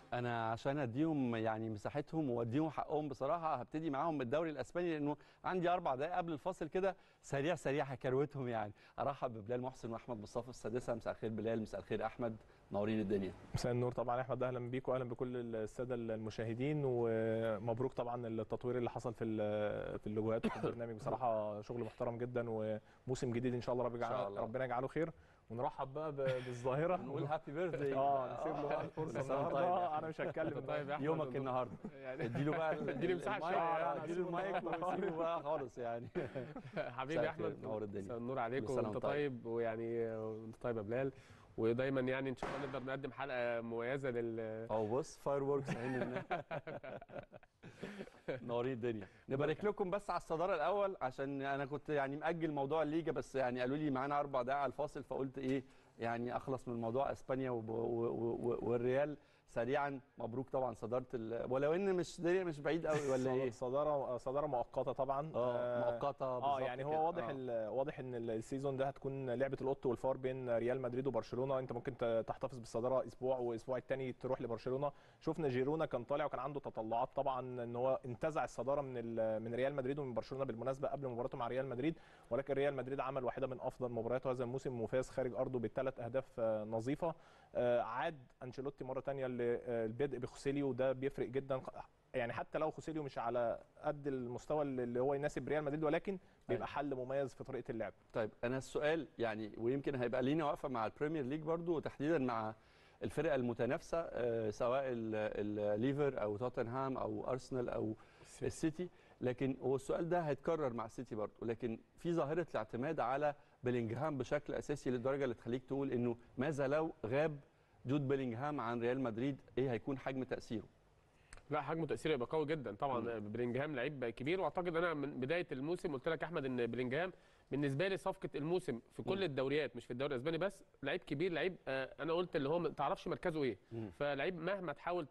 انا عشان اديهم يعني مساحتهم واديهم حقهم بصراحه هبتدي معاهم بالدوري الاسباني لانه عندي اربع دقائق قبل الفاصل كده سريع سريع هكروتهم يعني ارحب ببلال محسن واحمد مصطفى السادسه مساء الخير بلال مساء الخير احمد منورين الدنيا مساء النور طبعا احمد اهلا بيك واهلا بكل الساده المشاهدين ومبروك طبعا التطوير اللي حصل في في اللوجوهات وفي البرنامج بصراحه شغل محترم جدا وموسم جديد ان شاء الله رب يجعله ربنا يجعله خير ونرحب بقى بالظاهره نقول هابي بيرثدي اه نسيب له بقى الفرصه النهارده انا مش هتكلم طيب يا يومك النهارده اديله بقى اديله مساحه شويه اديله المايك وسيبه بقى خالص يعني حبيبي احمد نور الدنيا مساء النور عليكم وانت طيب ويعني وانت طيب يا بلال ودايما يعني ان شاء الله نقدر نقدم حلقه مميزه لل اهو بص فاير ووركس نورين الدنيا نبارك لكم بس على الصداره الاول عشان انا كنت يعني ماجل موضوع الليجا بس يعني قالوا لي معانا اربع دقائق على الفاصل فقلت ايه يعني اخلص من موضوع اسبانيا والريال سريعا مبروك طبعا صداره ولو ان مش مش بعيد قوي ولا ايه صداره صداره مؤقته طبعا اه مؤقته اه يعني هو واضح آه. واضح ان السيزون ده هتكون لعبه القط والفار بين ريال مدريد وبرشلونه انت ممكن تحتفظ بالصداره اسبوع واسبوع الثاني تروح لبرشلونه شفنا جيرونا كان طالع وكان عنده تطلعات طبعا ان هو انتزع الصداره من من ريال مدريد ومن برشلونه بالمناسبه قبل مباراته مع ريال مدريد ولكن ريال مدريد عمل واحده من افضل مبارياته هذا الموسم وفاز خارج ارضه بالثلاث اهداف نظيفه عاد انشيلوتي مره ثانيه للبدء بخوسيليو وده بيفرق جدا يعني حتى لو خوسيليو مش على قد المستوى اللي هو يناسب ريال مدريد ولكن بيبقى حل مميز في طريقه اللعب طيب انا السؤال يعني ويمكن هيبقى لينا واقفه مع البريمير ليج برضو وتحديدا مع الفرق المتنافسه آه سواء الليفر او توتنهام او ارسنال او السيتي لكن هو السؤال ده هيتكرر مع السيتي برضه لكن في ظاهره الاعتماد على بيلينجهام بشكل اساسي للدرجه اللي تخليك تقول انه ماذا لو غاب جود بيلينجهام عن ريال مدريد ايه هيكون حجم تاثيره لا حجمه تاثيره يبقى قوي جدا طبعا بلينجهام لعيب كبير واعتقد انا من بدايه الموسم قلت لك احمد ان بلينجهام بالنسبه لي صفقه الموسم في كل الدوريات مش في الدوري الاسباني بس لعيب كبير لعيب انا قلت اللي هو ما تعرفش مركزه ايه فلعيب مهما تحاول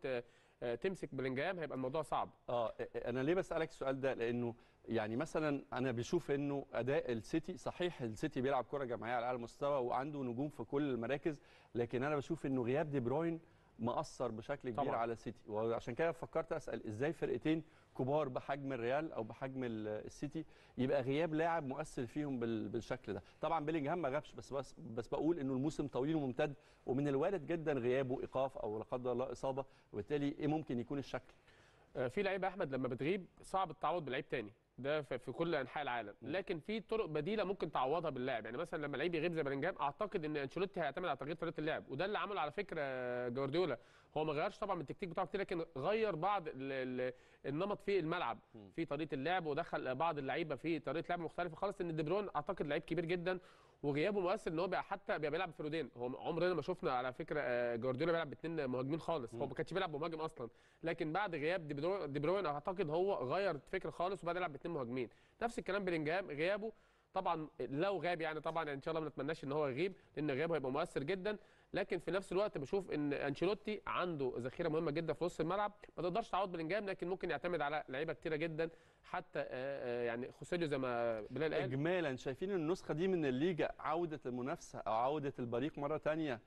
تمسك بلينجهام هيبقى الموضوع صعب اه انا ليه بسالك السؤال ده لانه يعني مثلا انا بشوف انه اداء السيتي صحيح السيتي بيلعب كره جماعيه على اعلى مستوى وعنده نجوم في كل المراكز لكن انا بشوف انه غياب دي بروين مأثر بشكل كبير طبعا. على السيتي وعشان كده فكرت اسال ازاي فرقتين كبار بحجم الريال او بحجم السيتي يبقى غياب لاعب مؤثر فيهم بالشكل ده طبعا بيلينجهام ما غابش بس بس بس بقول انه الموسم طويل وممتد ومن الوارد جدا غيابه ايقاف او لا قدر الله اصابه وبالتالي ايه ممكن يكون الشكل في لعيبه احمد لما بتغيب صعب التعوض بلعيب تاني ده في كل انحاء العالم لكن في طرق بديله ممكن تعوضها باللاعب يعني مثلا لما لعيب يغيب زي بلينجهام اعتقد ان انشيلوتي هيعتمد على تغيير طريقه اللعب وده اللي عمله على فكره جوارديولا هو ما غيرش طبعا من التكتيك بتاعه كتير لكن غير بعض ال ال النمط في الملعب في طريقه اللعب ودخل بعض اللعيبه في طريقه لعب مختلفه خالص ان دي بروين اعتقد لعيب كبير جدا وغيابه مؤثر ان هو بقى حتى بقى بيلعب بفرودين هو عمرنا ما شفنا على فكره جوارديولا بيلعب باثنين مهاجمين خالص هو ما كانش بيلعب بمهاجم اصلا لكن بعد غياب دي بروين اعتقد هو غير فكر خالص وبدا يلعب باثنين مهاجمين نفس الكلام بلينجهام غيابه طبعا لو غاب يعني طبعا ان شاء الله ما نتمناش ان هو يغيب لان غيابه هيبقى مؤثر جدا لكن في نفس الوقت بشوف ان انشيلوتي عنده ذخيره مهمه جدا في نص الملعب ما تقدرش تعوض بلينجهام لكن ممكن يعتمد على لعيبه كتيره جدا حتى يعني خوسيليو زي ما بلال قال اجمالا شايفين النسخه دي من الليجا عوده المنافسه او عوده البريق مره ثانيه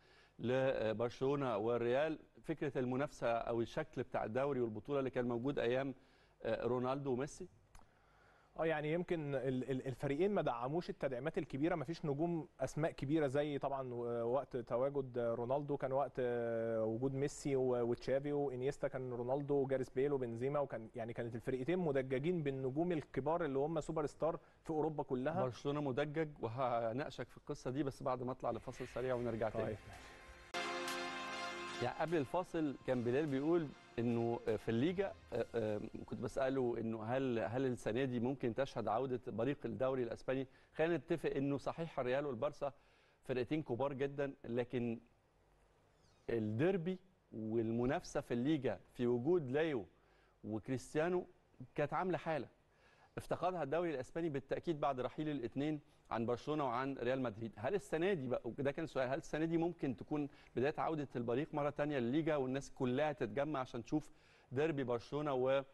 لبرشلونه والريال فكره المنافسه او الشكل بتاع الدوري والبطوله اللي كان موجود ايام رونالدو وميسي اه يعني يمكن الفريقين ما دعموش التدعيمات الكبيره ما فيش نجوم اسماء كبيره زي طبعا وقت تواجد رونالدو كان وقت وجود ميسي وتشافي وانيستا كان رونالدو وجاريس بيل وبنزيما وكان يعني كانت الفرقتين مدججين بالنجوم الكبار اللي هم سوبر ستار في اوروبا كلها برشلونه مدجج وهناقشك في القصه دي بس بعد ما اطلع لفاصل سريع ونرجع تاني طيب. يعني قبل الفاصل كان بلال بيقول انه في الليجا كنت بساله انه هل هل السنه دي ممكن تشهد عوده بريق الدوري الاسباني خلينا نتفق انه صحيح الريال والبارسا فرقتين كبار جدا لكن الديربي والمنافسه في الليجا في وجود لايو وكريستيانو كانت عامله حاله افتقدها الدوري الاسباني بالتاكيد بعد رحيل الاثنين عن برشلونه وعن ريال مدريد هل السنه دي بقى ده كان سؤال هل السنه دي ممكن تكون بدايه عوده البريق مره ثانيه للليجا والناس كلها تتجمع عشان تشوف ديربي برشلونه و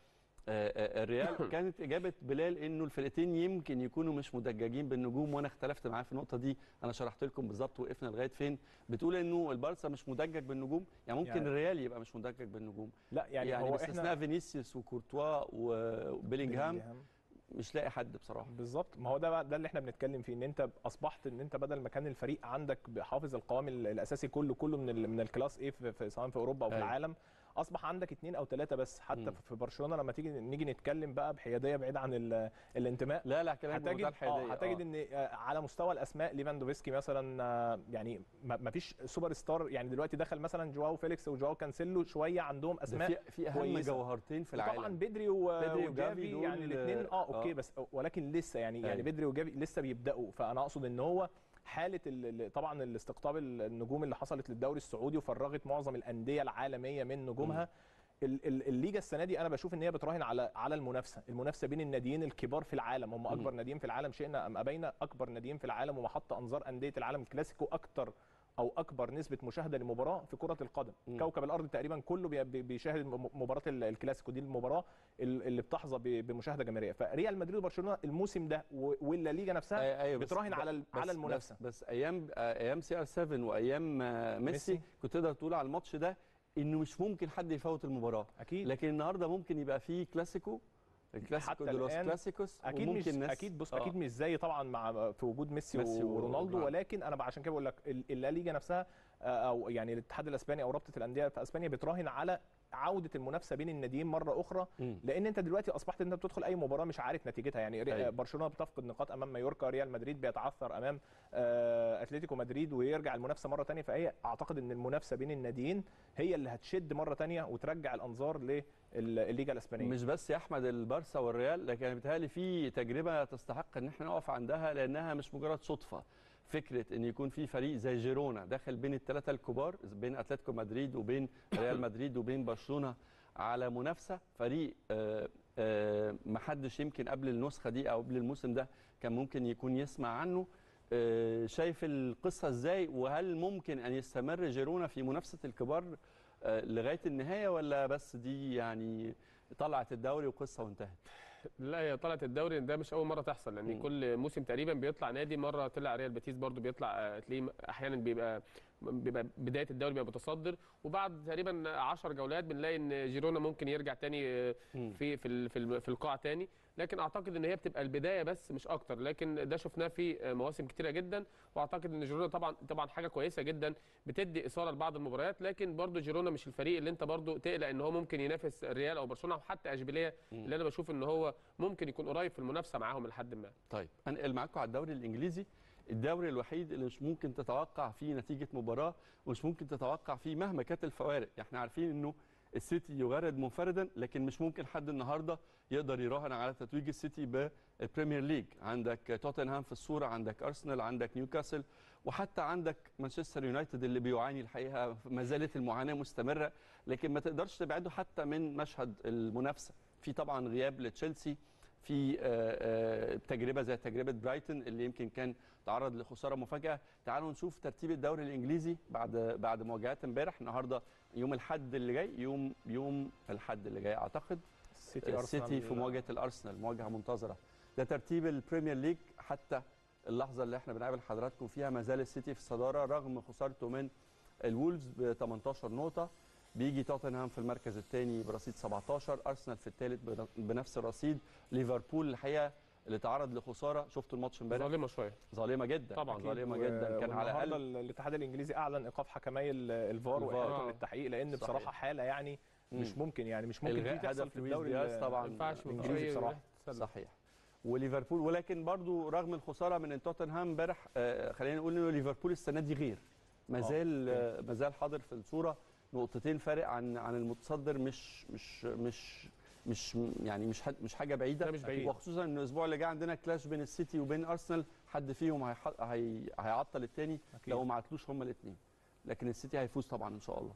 آه، آه، الريال كانت اجابه بلال انه الفرقتين يمكن يكونوا مش مدججين بالنجوم وانا اختلفت معاه في النقطه دي انا شرحت لكم بالظبط وقفنا لغايه فين بتقول انه البارسا مش مدجج بالنجوم يعني ممكن يعني- الريال يبقى مش مدجج بالنجوم لا يعني, يعني, هو باستثناء احنا فينيسيوس وكورتوا وبيلينغهام بيلينغهام. مش لاقي حد بصراحه بالظبط ما هو ده بقى ده اللي احنا بنتكلم فيه ان انت اصبحت ان انت بدل ما كان الفريق عندك حافظ القوام ال- الاساسي كله كله من ال من الكلاس ايه في في- سواء في اوروبا او في أيوة. العالم اصبح عندك اثنين او ثلاثه بس حتى مم. في برشلونه لما تيجي نيجي نتكلم بقى بحياديه بعيد عن ال- الانتماء لا لا كلام هتجد بمنتهى الحيادية، اه هتجد آه. ان آه، على مستوى الاسماء ليفاندوفسكي مثلا آه، يعني ما فيش سوبر ستار يعني دلوقتي دخل مثلا جواو فيليكس وجواو كانسيلو شويه عندهم ده اسماء في في اهم كويسة. جوهرتين في طبعا العالم بدري و- بدري وجافي وجافي دول، يعني الاثنين اه اوكي آه. بس ولكن لسه يعني يعني أيوة. بدري وجافي لسه بيبداوا فانا اقصد ان هو حاله ال- ال- طبعا الاستقطاب النجوم اللي حصلت للدوري السعودي وفرغت معظم الانديه العالميه من نجومها ال- ال- الليجا السنه دي انا بشوف ان هي بتراهن على على المنافسه المنافسه بين الناديين الكبار في العالم هم اكبر ناديين في العالم شئنا ام ابينا اكبر ناديين في العالم ومحط انظار انديه العالم الكلاسيكو اكتر او اكبر نسبه مشاهده لمباراه في كره القدم مم. كوكب الارض تقريبا كله بي- بي- بيشاهد م- مباراه ال- الكلاسيكو دي المباراه ال- اللي بتحظى ب- بمشاهده جماهيريه فريال مدريد وبرشلونه الموسم ده و- واللا ليجا نفسها أي- ايوه بس- بتراهن على ال- بس- على المنافسه بس, بس ايام آه، ايام سي ار 7 وايام آه، ميسي, ميسي. كنت تقدر تقول على الماتش ده انه مش ممكن حد يفوت المباراه اكيد لكن النهارده ممكن يبقى فيه كلاسيكو الكلاسيكو حتى دي لوس الآن كلاسيكوس اكيد وممكن مش ناس اكيد بص آه. اكيد مش زي طبعا مع في وجود ميسي, ميسي ورونالدو ورونالدو. ولكن انا عشان كده بقول لك ال- اللا ليجا نفسها آه، او يعني الاتحاد الاسباني او رابطه الانديه في اسبانيا بتراهن على عوده المنافسه بين الناديين مره اخرى مم. لان انت دلوقتي اصبحت انت بتدخل اي مباراه مش عارف نتيجتها يعني ري- أيوة. برشلونه بتفقد نقاط امام مايوركا ريال مدريد بيتعثر امام آه، اتلتيكو مدريد ويرجع المنافسه مره ثانيه فهي اعتقد ان المنافسه بين الناديين هي اللي هتشد مره ثانيه وترجع الانظار للليجا الاسبانيه مش بس يا احمد البارسا والريال لكن بيتهيألي في تجربه تستحق ان احنا نقف عندها لانها مش مجرد صدفه فكره ان يكون في فريق زي جيرونا داخل بين الثلاثه الكبار بين اتلتيكو مدريد وبين ريال مدريد وبين برشلونه على منافسه فريق آه، آه، محدش يمكن قبل النسخه دي او قبل الموسم ده كان ممكن يكون يسمع عنه آه، شايف القصه ازاي وهل ممكن ان يستمر جيرونا في منافسه الكبار آه، لغايه النهايه ولا بس دي يعني طلعت الدوري وقصه وانتهت لا هي طلعت الدوري ده مش اول مره تحصل لان مم. كل موسم تقريبا بيطلع نادي مره طلع ريال بيتيس برضو بيطلع آه، تلاقيه احيانا بيبقى بيبقى بدايه الدوري بيبقى متصدر وبعد تقريبا 10 جولات بنلاقي ان جيرونا ممكن يرجع تاني آه، مم. في في ال- في ال- في القاع تاني لكن اعتقد ان هي بتبقى البدايه بس مش اكتر لكن ده شفناه في آه، مواسم كتيره جدا واعتقد ان جيرونا طبعا طبعا حاجه كويسه جدا بتدي اثاره لبعض المباريات لكن برضو جيرونا مش الفريق اللي انت برضو تقلق ان هو ممكن ينافس الريال او برشلونه او حتى اشبيليه اللي انا بشوف ان هو ممكن يكون قريب في المنافسه معاهم لحد ما طيب انقل معاكم على الدوري الانجليزي الدوري الوحيد اللي مش ممكن تتوقع فيه نتيجه مباراه ومش ممكن تتوقع فيه مهما كانت الفوارق احنا عارفين انه السيتي يغرد منفردا لكن مش ممكن حد النهارده يقدر يراهن على تتويج السيتي بالبريمير ليج عندك توتنهام في الصوره عندك ارسنال عندك نيوكاسل وحتى عندك مانشستر يونايتد اللي بيعاني الحقيقه ما زالت المعاناه مستمره لكن ما تقدرش تبعده حتى من مشهد المنافسه في طبعا غياب لتشيلسي في آه، آه، تجربه زي تجربه برايتون اللي يمكن كان تعرض لخساره مفاجاه تعالوا نشوف ترتيب الدوري الانجليزي بعد بعد مواجهات امبارح النهارده يوم الاحد اللي جاي يوم يوم الاحد اللي جاي اعتقد السيتي السيتي في مواجهه الارسنال مواجهه منتظره ده ترتيب البريمير ليج حتى اللحظه اللي احنا بنقابل حضراتكم فيها ما زال السيتي في الصداره رغم خسارته من الولفز ب 18 نقطه بيجي توتنهام في المركز الثاني برصيد 17 ارسنال في الثالث بنفس الرصيد ليفربول الحقيقه اللي تعرض لخساره شفتوا الماتش امبارح ظالمه شويه ظالمه جدا طبعاً. أكيد. ظالمه و- جدا كان على والنهارده الاقل الاتحاد الانجليزي اعلن ايقاف حكمي ال- الفار الفار. واعادتهم آه. للتحقيق لان صحيح. بصراحه حاله يعني مش مم. ممكن يعني مش ممكن إلغاء دي تحصل هدف في لويس الدوري دياز ال- طبعاً. ما ينفعش الإنجليزي أي بصراحة. تسلل. صحيح وليفربول ولكن برضو رغم الخساره من توتنهام امبارح آه، خلينا نقول انه ليفربول السنه دي غير ما آه، زال آه، ما زال حاضر في الصوره نقطتين فارق عن عن المتصدر مش مش مش مش يعني مش حد مش حاجه بعيده ده مش بعيد. وخصوصا ان الاسبوع اللي جاي عندنا كلاش بين السيتي وبين ارسنال حد فيهم هيح- هي هيعطل الثاني أكيد. لو ما عطلوش هما الاثنين لكن السيتي هيفوز طبعا ان شاء الله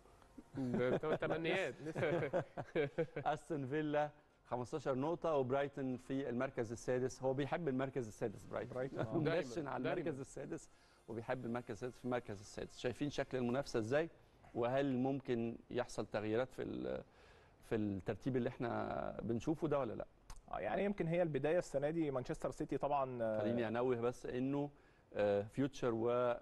ده تمنيات استون فيلا 15 نقطة وبرايتون في المركز السادس هو بيحب المركز السادس برايتون برايتون، آه. دايماً، منشن على دايماً. المركز السادس وبيحب المركز السادس في المركز السادس شايفين شكل المنافسة ازاي وهل ممكن يحصل تغييرات في ال- في في الترتيب اللي احنا بنشوفه ده ولا لا آه، يعني يمكن هي البدايه السنه دي مانشستر سيتي طبعا آه، خليني انوه بس انه آه، فيوتشر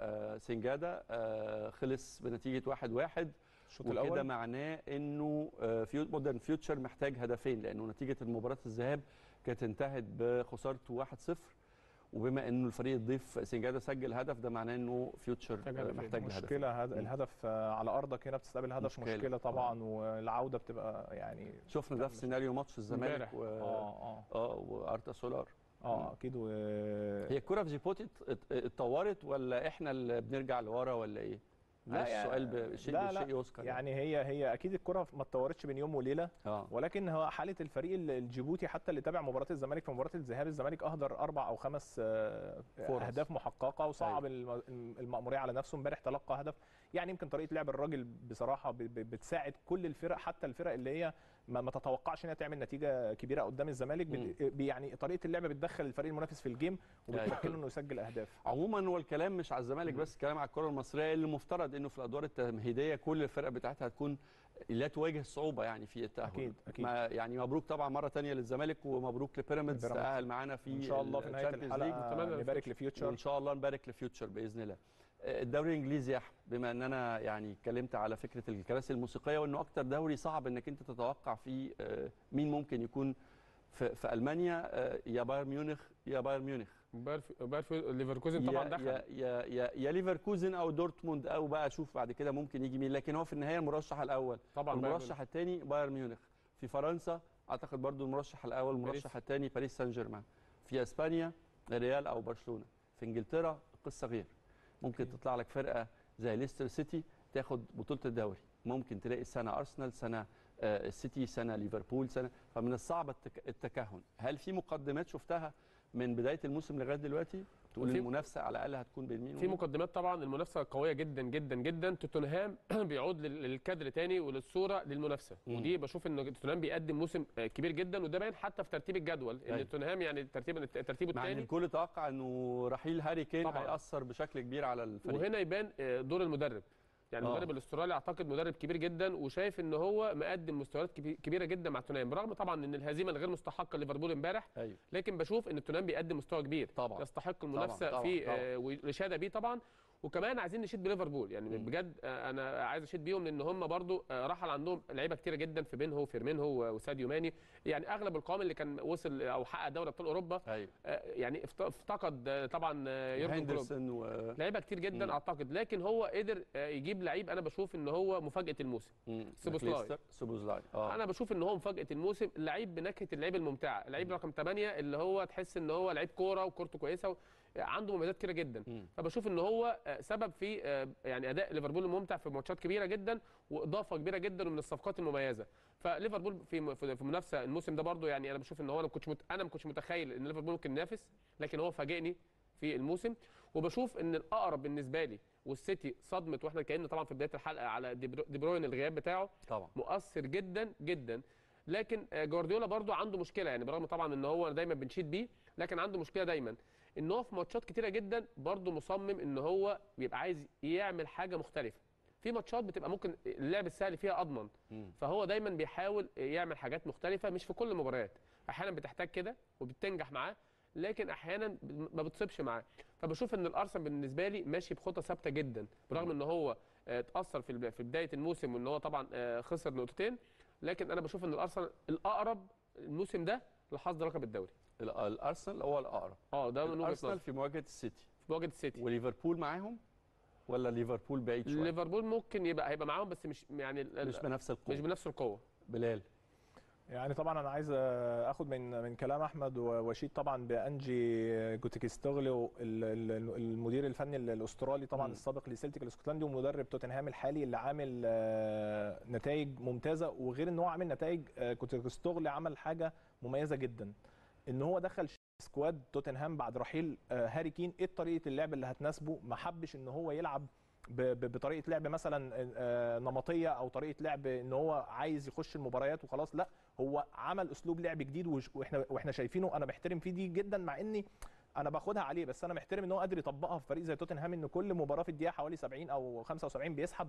وسنجادا آه، خلص بنتيجه واحد واحد الشوط وكده الاول معناه انه آه، فيو- مودرن فيوتشر محتاج هدفين لانه نتيجه المباراه الذهاب كانت انتهت بخسارته 1-0 وبما انه الفريق الضيف سنجادا سجل هدف ده معناه انه فيوتشر محتاج آه، هدفين. محتاج الهدف مشكله هد... مم. الهدف آه، على ارضك هنا بتستقبل هدف مشكلة. مشكله, طبعا والعوده بتبقى يعني شفنا ده في سيناريو ماتش الزمالك امبارح. و... اه اه اه وارتا سولار اه اكيد و... هي الكره في جيبوتي ات- ات- اتطورت ولا احنا اللي بنرجع لورا ولا ايه؟ لا معلش يعني- السؤال بشيء لا، لا، بشيء يذكر يعني هي هي اكيد الكره ما اتطورتش بين يوم وليله اه ولكن هو حاله الفريق ال- الجيبوتي حتى اللي تابع مباراه الزمالك في مباراه الذهاب الزمالك اهدر اربع او خمس آه، فرص. اهداف محققه وصعب الم- المأموريه على نفسه امبارح تلقى هدف يعني يمكن طريقه لعب الراجل بصراحه ب- ب- بتساعد كل الفرق حتى الفرق اللي هي ما, ما تتوقعش انها تعمل نتيجه كبيره قدام الزمالك بت- ب- يعني طريقه اللعب بتدخل الفريق المنافس في الجيم وبتمكنه انه يسجل اهداف عموما هو الكلام مش على الزمالك بس الكلام على الكره المصريه اللي مفترض انه في الادوار التمهيديه كل الفرق بتاعتها هتكون لا تواجه صعوبه يعني في التاهل أكيد، أكيد. ما يعني مبروك طبعا مره تانية للزمالك ومبروك لبيراميدز بيراميدز. تاهل معانا في ان شاء الله في نهايه Champions League. الحلقه نتمنى نبارك الفيوتشر. لفيوتشر وان شاء الله نبارك لفيوتشر باذن الله آه، الدوري الانجليزي يا احمد بما ان انا يعني اتكلمت على فكره الكراسي الموسيقيه وانه اكتر دوري صعب انك انت تتوقع فيه آه، مين ممكن يكون في, في المانيا آه، يا بايرن ميونخ يا بايرن ميونخ باير باير في- ليفركوزن طبعا يا دخل يا يا يا, يا ليفركوزن او دورتموند او بقى اشوف بعد كده ممكن يجي مين لكن هو في النهايه المرشح الاول طبعا بايرن والمرشح الثاني بايرن ميونخ في فرنسا اعتقد برضو المرشح الاول باريس. المرشح الثاني باريس سان جيرمان في اسبانيا ريال او برشلونه في انجلترا القصه غير ممكن أكيد. تطلع لك فرقه زي ليستر سيتي تاخد بطوله الدوري ممكن تلاقي سنه ارسنال سنه آه، السيتي سنه ليفربول سنه فمن الصعب التك- التكهن هل في مقدمات شفتها من بدايه الموسم لغايه دلوقتي تقول في- المنافسه على الاقل هتكون بين مين في ومين؟ مقدمات طبعا المنافسه قويه جدا جدا جدا توتنهام بيعود لل- للكادر تاني وللصوره للمنافسه مم. ودي بشوف ان توتنهام بيقدم موسم آه، كبير جدا وده باين حتى في ترتيب الجدول ان أيوة. توتنهام يعني ترتيب ترتيبه مع ان الثاني الكل توقع انه رحيل هاري كين طبعاً. هيأثر بشكل كبير على الفريق وهنا يبان آه، دور المدرب يعني آه. المدرب الاسترالي اعتقد مدرب كبير جدا وشايف ان هو مقدم مستويات كبي- كبيره جدا مع توتنهام برغم طبعا ان الهزيمه الغير مستحقه ليفربول امبارح ايوه لكن بشوف ان توتنهام بيقدم مستوى كبير طبعا يستحق المنافسه طبعاً، في طبعاً. آه، والاشاده بيه طبعا وكمان عايزين نشيد بليفربول يعني مم. بجد آه، انا عايز اشيد بيهم لان هم برضو آه، رحل عندهم لعيبه كتيره جدا في بينهو وفيرمينهو وساديو ماني يعني اغلب القوام اللي كان وصل او حقق دوري ابطال اوروبا ايوه آه، يعني افت- افتقد آه، طبعا آه، يورجن كلوب هندرسون و لعيبه كتير جدا مم. اعتقد لكن هو قدر آه، يجيب لعيب انا بشوف ان هو مفاجاه الموسم مم. سوبوسلاي. ماكليستر. سوبوسلاي اه انا بشوف ان هو مفاجاه الموسم لعيب بنكهه اللعيب الممتعه لعيب رقم 8 اللي هو تحس ان هو لعيب كوره وكورته كويسه و... عنده مميزات كتيره جدا مم. فبشوف ان هو آه، سبب في آه، يعني اداء ليفربول الممتع في ماتشات كبيره جدا واضافه كبيره جدا ومن الصفقات المميزه فليفربول في في في منافسه الموسم ده برضو يعني انا بشوف ان هو انا ما كنتش مت... انا ما كنتش متخيل ان ليفربول ممكن ينافس لكن هو فاجئني في الموسم وبشوف ان الاقرب بالنسبه لي والسيتي صدمت واحنا اتكلمنا طبعا في بدايه الحلقه على دي برو- دي بروين الغياب بتاعه طبعا مؤثر جدا جدا لكن آه، جوارديولا برضو عنده مشكله يعني برغم طبعا ان هو دايما بنشيد بيه لكن عنده مشكله دايما ان هو في ماتشات كتيره جدا برضو مصمم ان هو بيبقى عايز يعمل حاجه مختلفه في ماتشات بتبقى ممكن اللعب السهل فيها اضمن مم. فهو دايما بيحاول يعمل حاجات مختلفه مش في كل المباريات احيانا بتحتاج كده وبتنجح معاه لكن احيانا ما بتصيبش معاه فبشوف ان الارسنال بالنسبه لي ماشي بخطه ثابته جدا برغم ان هو آه، اتاثر في الب- في بدايه الموسم وان هو طبعا آه، خسر نقطتين لكن انا بشوف ان الارسنال الاقرب الموسم ده لحظ لقب الدوري ال- الارسنال هو الاقرب اه ده من وجهه الارسنال نظري في مواجهه السيتي في مواجهه السيتي وليفربول معاهم ولا ليفربول بعيد شويه ليفربول ممكن يبقى هيبقى معاهم بس مش يعني ال- مش بنفس القوه مش بنفس القوه بلال يعني طبعا انا عايز اخد من من كلام احمد واشيد طبعا بانجي جوتيكستوغلو ال- ال- المدير الفني الاسترالي طبعا مم. السابق لسلتيك الاسكتلندي ومدرب توتنهام الحالي اللي عامل آه، نتائج ممتازه وغير ان هو عامل نتائج آه، جوتيكستوغلي عمل حاجه مميزه جدا ان هو دخل سكواد توتنهام بعد رحيل آه، هاري كين ايه طريقه اللعب اللي هتناسبه ما حبش ان هو يلعب ب- ب- بطريقه لعب مثلا آه، نمطيه او طريقه لعب ان هو عايز يخش المباريات وخلاص لا هو عمل اسلوب لعب جديد وش- واحنا واحنا شايفينه انا بحترم فيه دي جدا مع اني انا باخدها عليه بس انا محترم ان هو قادر يطبقها في فريق زي توتنهام ان كل مباراه في الدقيقه حوالي 70 او 75 بيسحب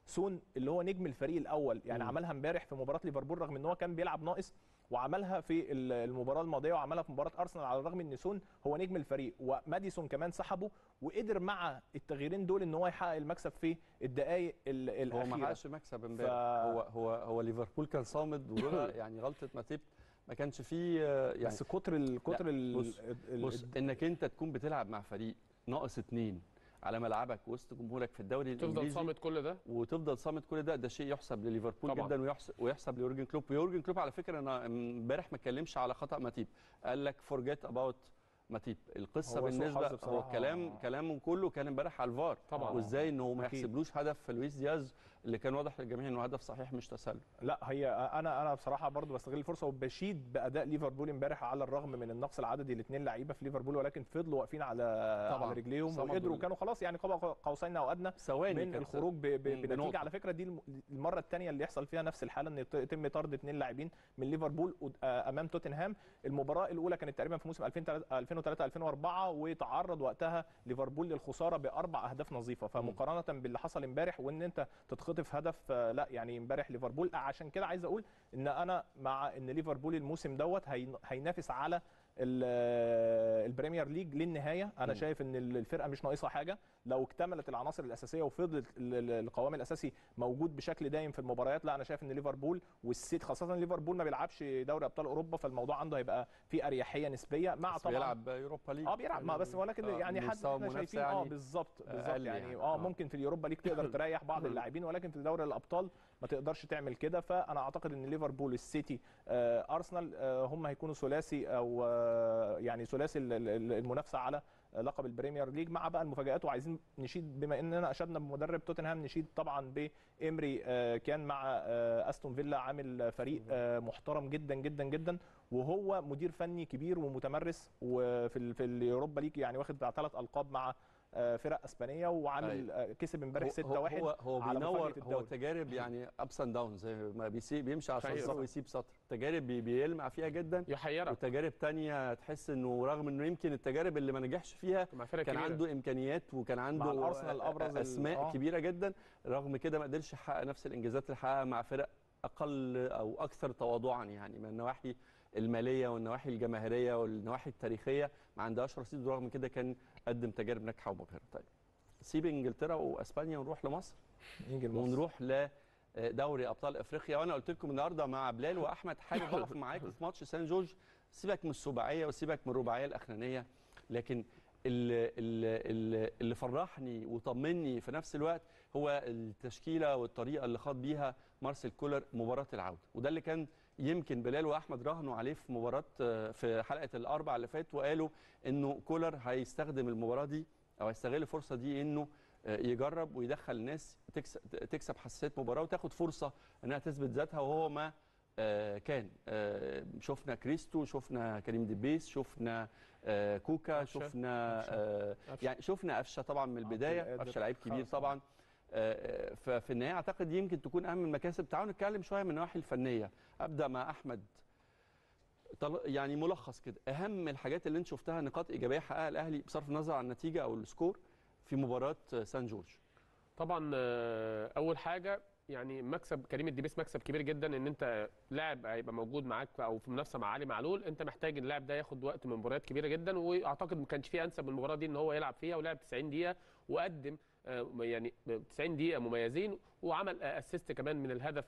سون اللي هو نجم الفريق الاول يعني مم. عملها امبارح في مباراه ليفربول رغم ان هو كان بيلعب ناقص وعملها في ال- المباراه الماضيه وعملها في مباراه ارسنال على الرغم ان سون هو نجم الفريق وماديسون كمان سحبه وقدر مع التغييرين دول ان هو يحقق المكسب في الدقائق ال- هو ما الاخيره حققش مكسب امبارح ف- هو هو هو ليفربول كان صامد ولولا يعني غلطه ماتيب ما كانش فيه آه، يعني بس كتر ال كتر ال بص- ال- بص انك انت تكون بتلعب مع فريق ناقص اتنين على ملعبك وسط جمهورك في الدوري تفضل الانجليزي صامت كل ده وتفضل صامت كل ده ده شيء يحسب لليفربول طبعاً. جدا ويحسب, ويحسب ليورجن كلوب ويورجن كلوب على فكره انا امبارح ما اتكلمش على خطا ماتيب قال لك فورجيت اباوت ماتيب القصه هو سوء بالنسبه حظ هو بصراحة. كلام كلامه كله كان امبارح على الفار طبعاً. وازاي انه ما أكيد. يحسبلوش هدف في لويس دياز اللي كان واضح للجميع انه هدف صحيح مش تسلل لا هي انا انا بصراحه برضو بستغل الفرصه وبشيد باداء ليفربول امبارح على الرغم من النقص العددي الاثنين لعيبه في ليفربول ولكن فضلوا واقفين على طبعاً. على رجليهم صمدوا وقدروا ال- كانوا خلاص يعني قاب قوسين او ادنى ثواني من كان الخروج ب- ب- مم، بنتيجه بنقطة. على فكره دي الم- المره الثانيه اللي يحصل فيها نفس الحاله ان يت- يتم طرد اثنين لاعبين من ليفربول قد- آه، امام توتنهام المباراه الاولى كانت تقريبا في موسم 2003 2004 وتعرض وقتها ليفربول للخساره باربع اهداف نظيفه فمقارنه باللي حصل امبارح وان انت تتخطف هدف آه، لا يعني امبارح ليفربول عشان كده عايز اقول ان انا مع ان ليفربول الموسم دوت هين- هينافس على ال- آه، البريمير ليج للنهايه انا مم. شايف ان الفرقه مش ناقصها حاجه لو اكتملت العناصر الاساسيه وفضلت ال- ال- القوام الاساسي موجود بشكل دايم في المباريات لا انا شايف ان ليفربول والسيتي خاصه ليفربول ما بيلعبش دوري ابطال اوروبا فالموضوع عنده هيبقى في اريحيه نسبيه مع بس طبعا بيلعب يوروبا ليج اه بيلعب ما بس ولكن آه، يعني حد مستوى احنا منافسة شايفين اه يعني بالظبط بالظبط أقل يعني, يعني. اه آه. ممكن في اليوروبا ليج تقدر تريح بعض اللاعبين ولكن في دوري الابطال ما تقدرش تعمل كده فانا اعتقد ان ليفربول السيتي آه ارسنال آه هم هيكونوا ثلاثي او آه يعني ثلاثي ال- ال- المنافسه على لقب البريمير ليج مع بقى المفاجات وعايزين نشيد بما اننا اشدنا بمدرب توتنهام نشيد طبعا بامري آه، كان مع آه، استون فيلا عامل فريق آه، محترم جدا جدا جدا وهو مدير فني كبير ومتمرس وفي ال- في اليوروبا ليج يعني واخد بتاع ثلاث القاب مع آه، فرق اسبانيه وعامل آه، كسب امبارح 6 هو 1 هو, هو على بينور مفاجأة هو الدوري. تجارب يعني ابس اند داون زي ما بيسيب بيمشي على أيوة. سطر ويسيب سطر تجارب بي- بيلمع فيها جدا يحيرك وتجارب تانية تحس انه رغم انه يمكن التجارب اللي ما نجحش فيها مع فرق كان كبيرة. عنده امكانيات وكان عنده الأرسنال أبرز ال- اسماء آه. كبيره جدا رغم كده ما قدرش يحقق نفس الانجازات اللي حققها مع فرق اقل او اكثر تواضعا يعني من النواحي الماليه والنواحي الجماهيريه والنواحي التاريخيه ما عندهاش رصيد ورغم كده كان قدم تجارب ناجحه ومبهره طيب سيب انجلترا واسبانيا ونروح لمصر يجي المصري. ونروح لدوري ابطال افريقيا وانا قلت لكم النهارده مع بلال واحمد حابب اقف معاكم في ماتش سان جورج سيبك من السباعيه وسيبك من الرباعيه الاخرانيه لكن اللي, اللي, اللي فرحني وطمني في نفس الوقت هو التشكيله والطريقه اللي خاض بيها مارسيل كولر مباراه العوده وده اللي كان يمكن بلال واحمد راهنوا عليه في مباراه في حلقه الاربع اللي فات وقالوا انه كولر هيستخدم المباراه دي او هيستغل الفرصه دي انه يجرب ويدخل الناس تكسب تكسب حساسيه مباراه وتاخد فرصه انها تثبت ذاتها وهو ما آه، كان آه، شفنا كريستو شفنا كريم دبيس شفنا آه، كوكا أفشة. شفنا أفشة. آه، أفشة. يعني شفنا قفشه طبعا من عبد البدايه القادر. قفشه لعيب كبير خلاص. طبعا آه، ففي النهايه اعتقد يمكن تكون اهم المكاسب تعالوا نتكلم شويه من النواحي الفنيه ابدا مع احمد طل- يعني ملخص كده اهم الحاجات اللي انت شفتها نقاط ايجابيه حققها الاهلي بصرف النظر عن النتيجه او السكور في مباراه سان جورج طبعا آه، اول حاجه يعني مكسب كريم الدبيس مكسب كبير جدا ان انت لاعب هيبقى موجود معاك او في منافسه مع علي معلول انت محتاج اللاعب ده ياخد وقت من مباريات كبيره جدا واعتقد ما كانش في انسب من المباراه دي ان هو يلعب فيها ولعب 90 دقيقه وقدم آه، يعني 90 دقيقه مميزين وعمل اسيست كمان من الهدف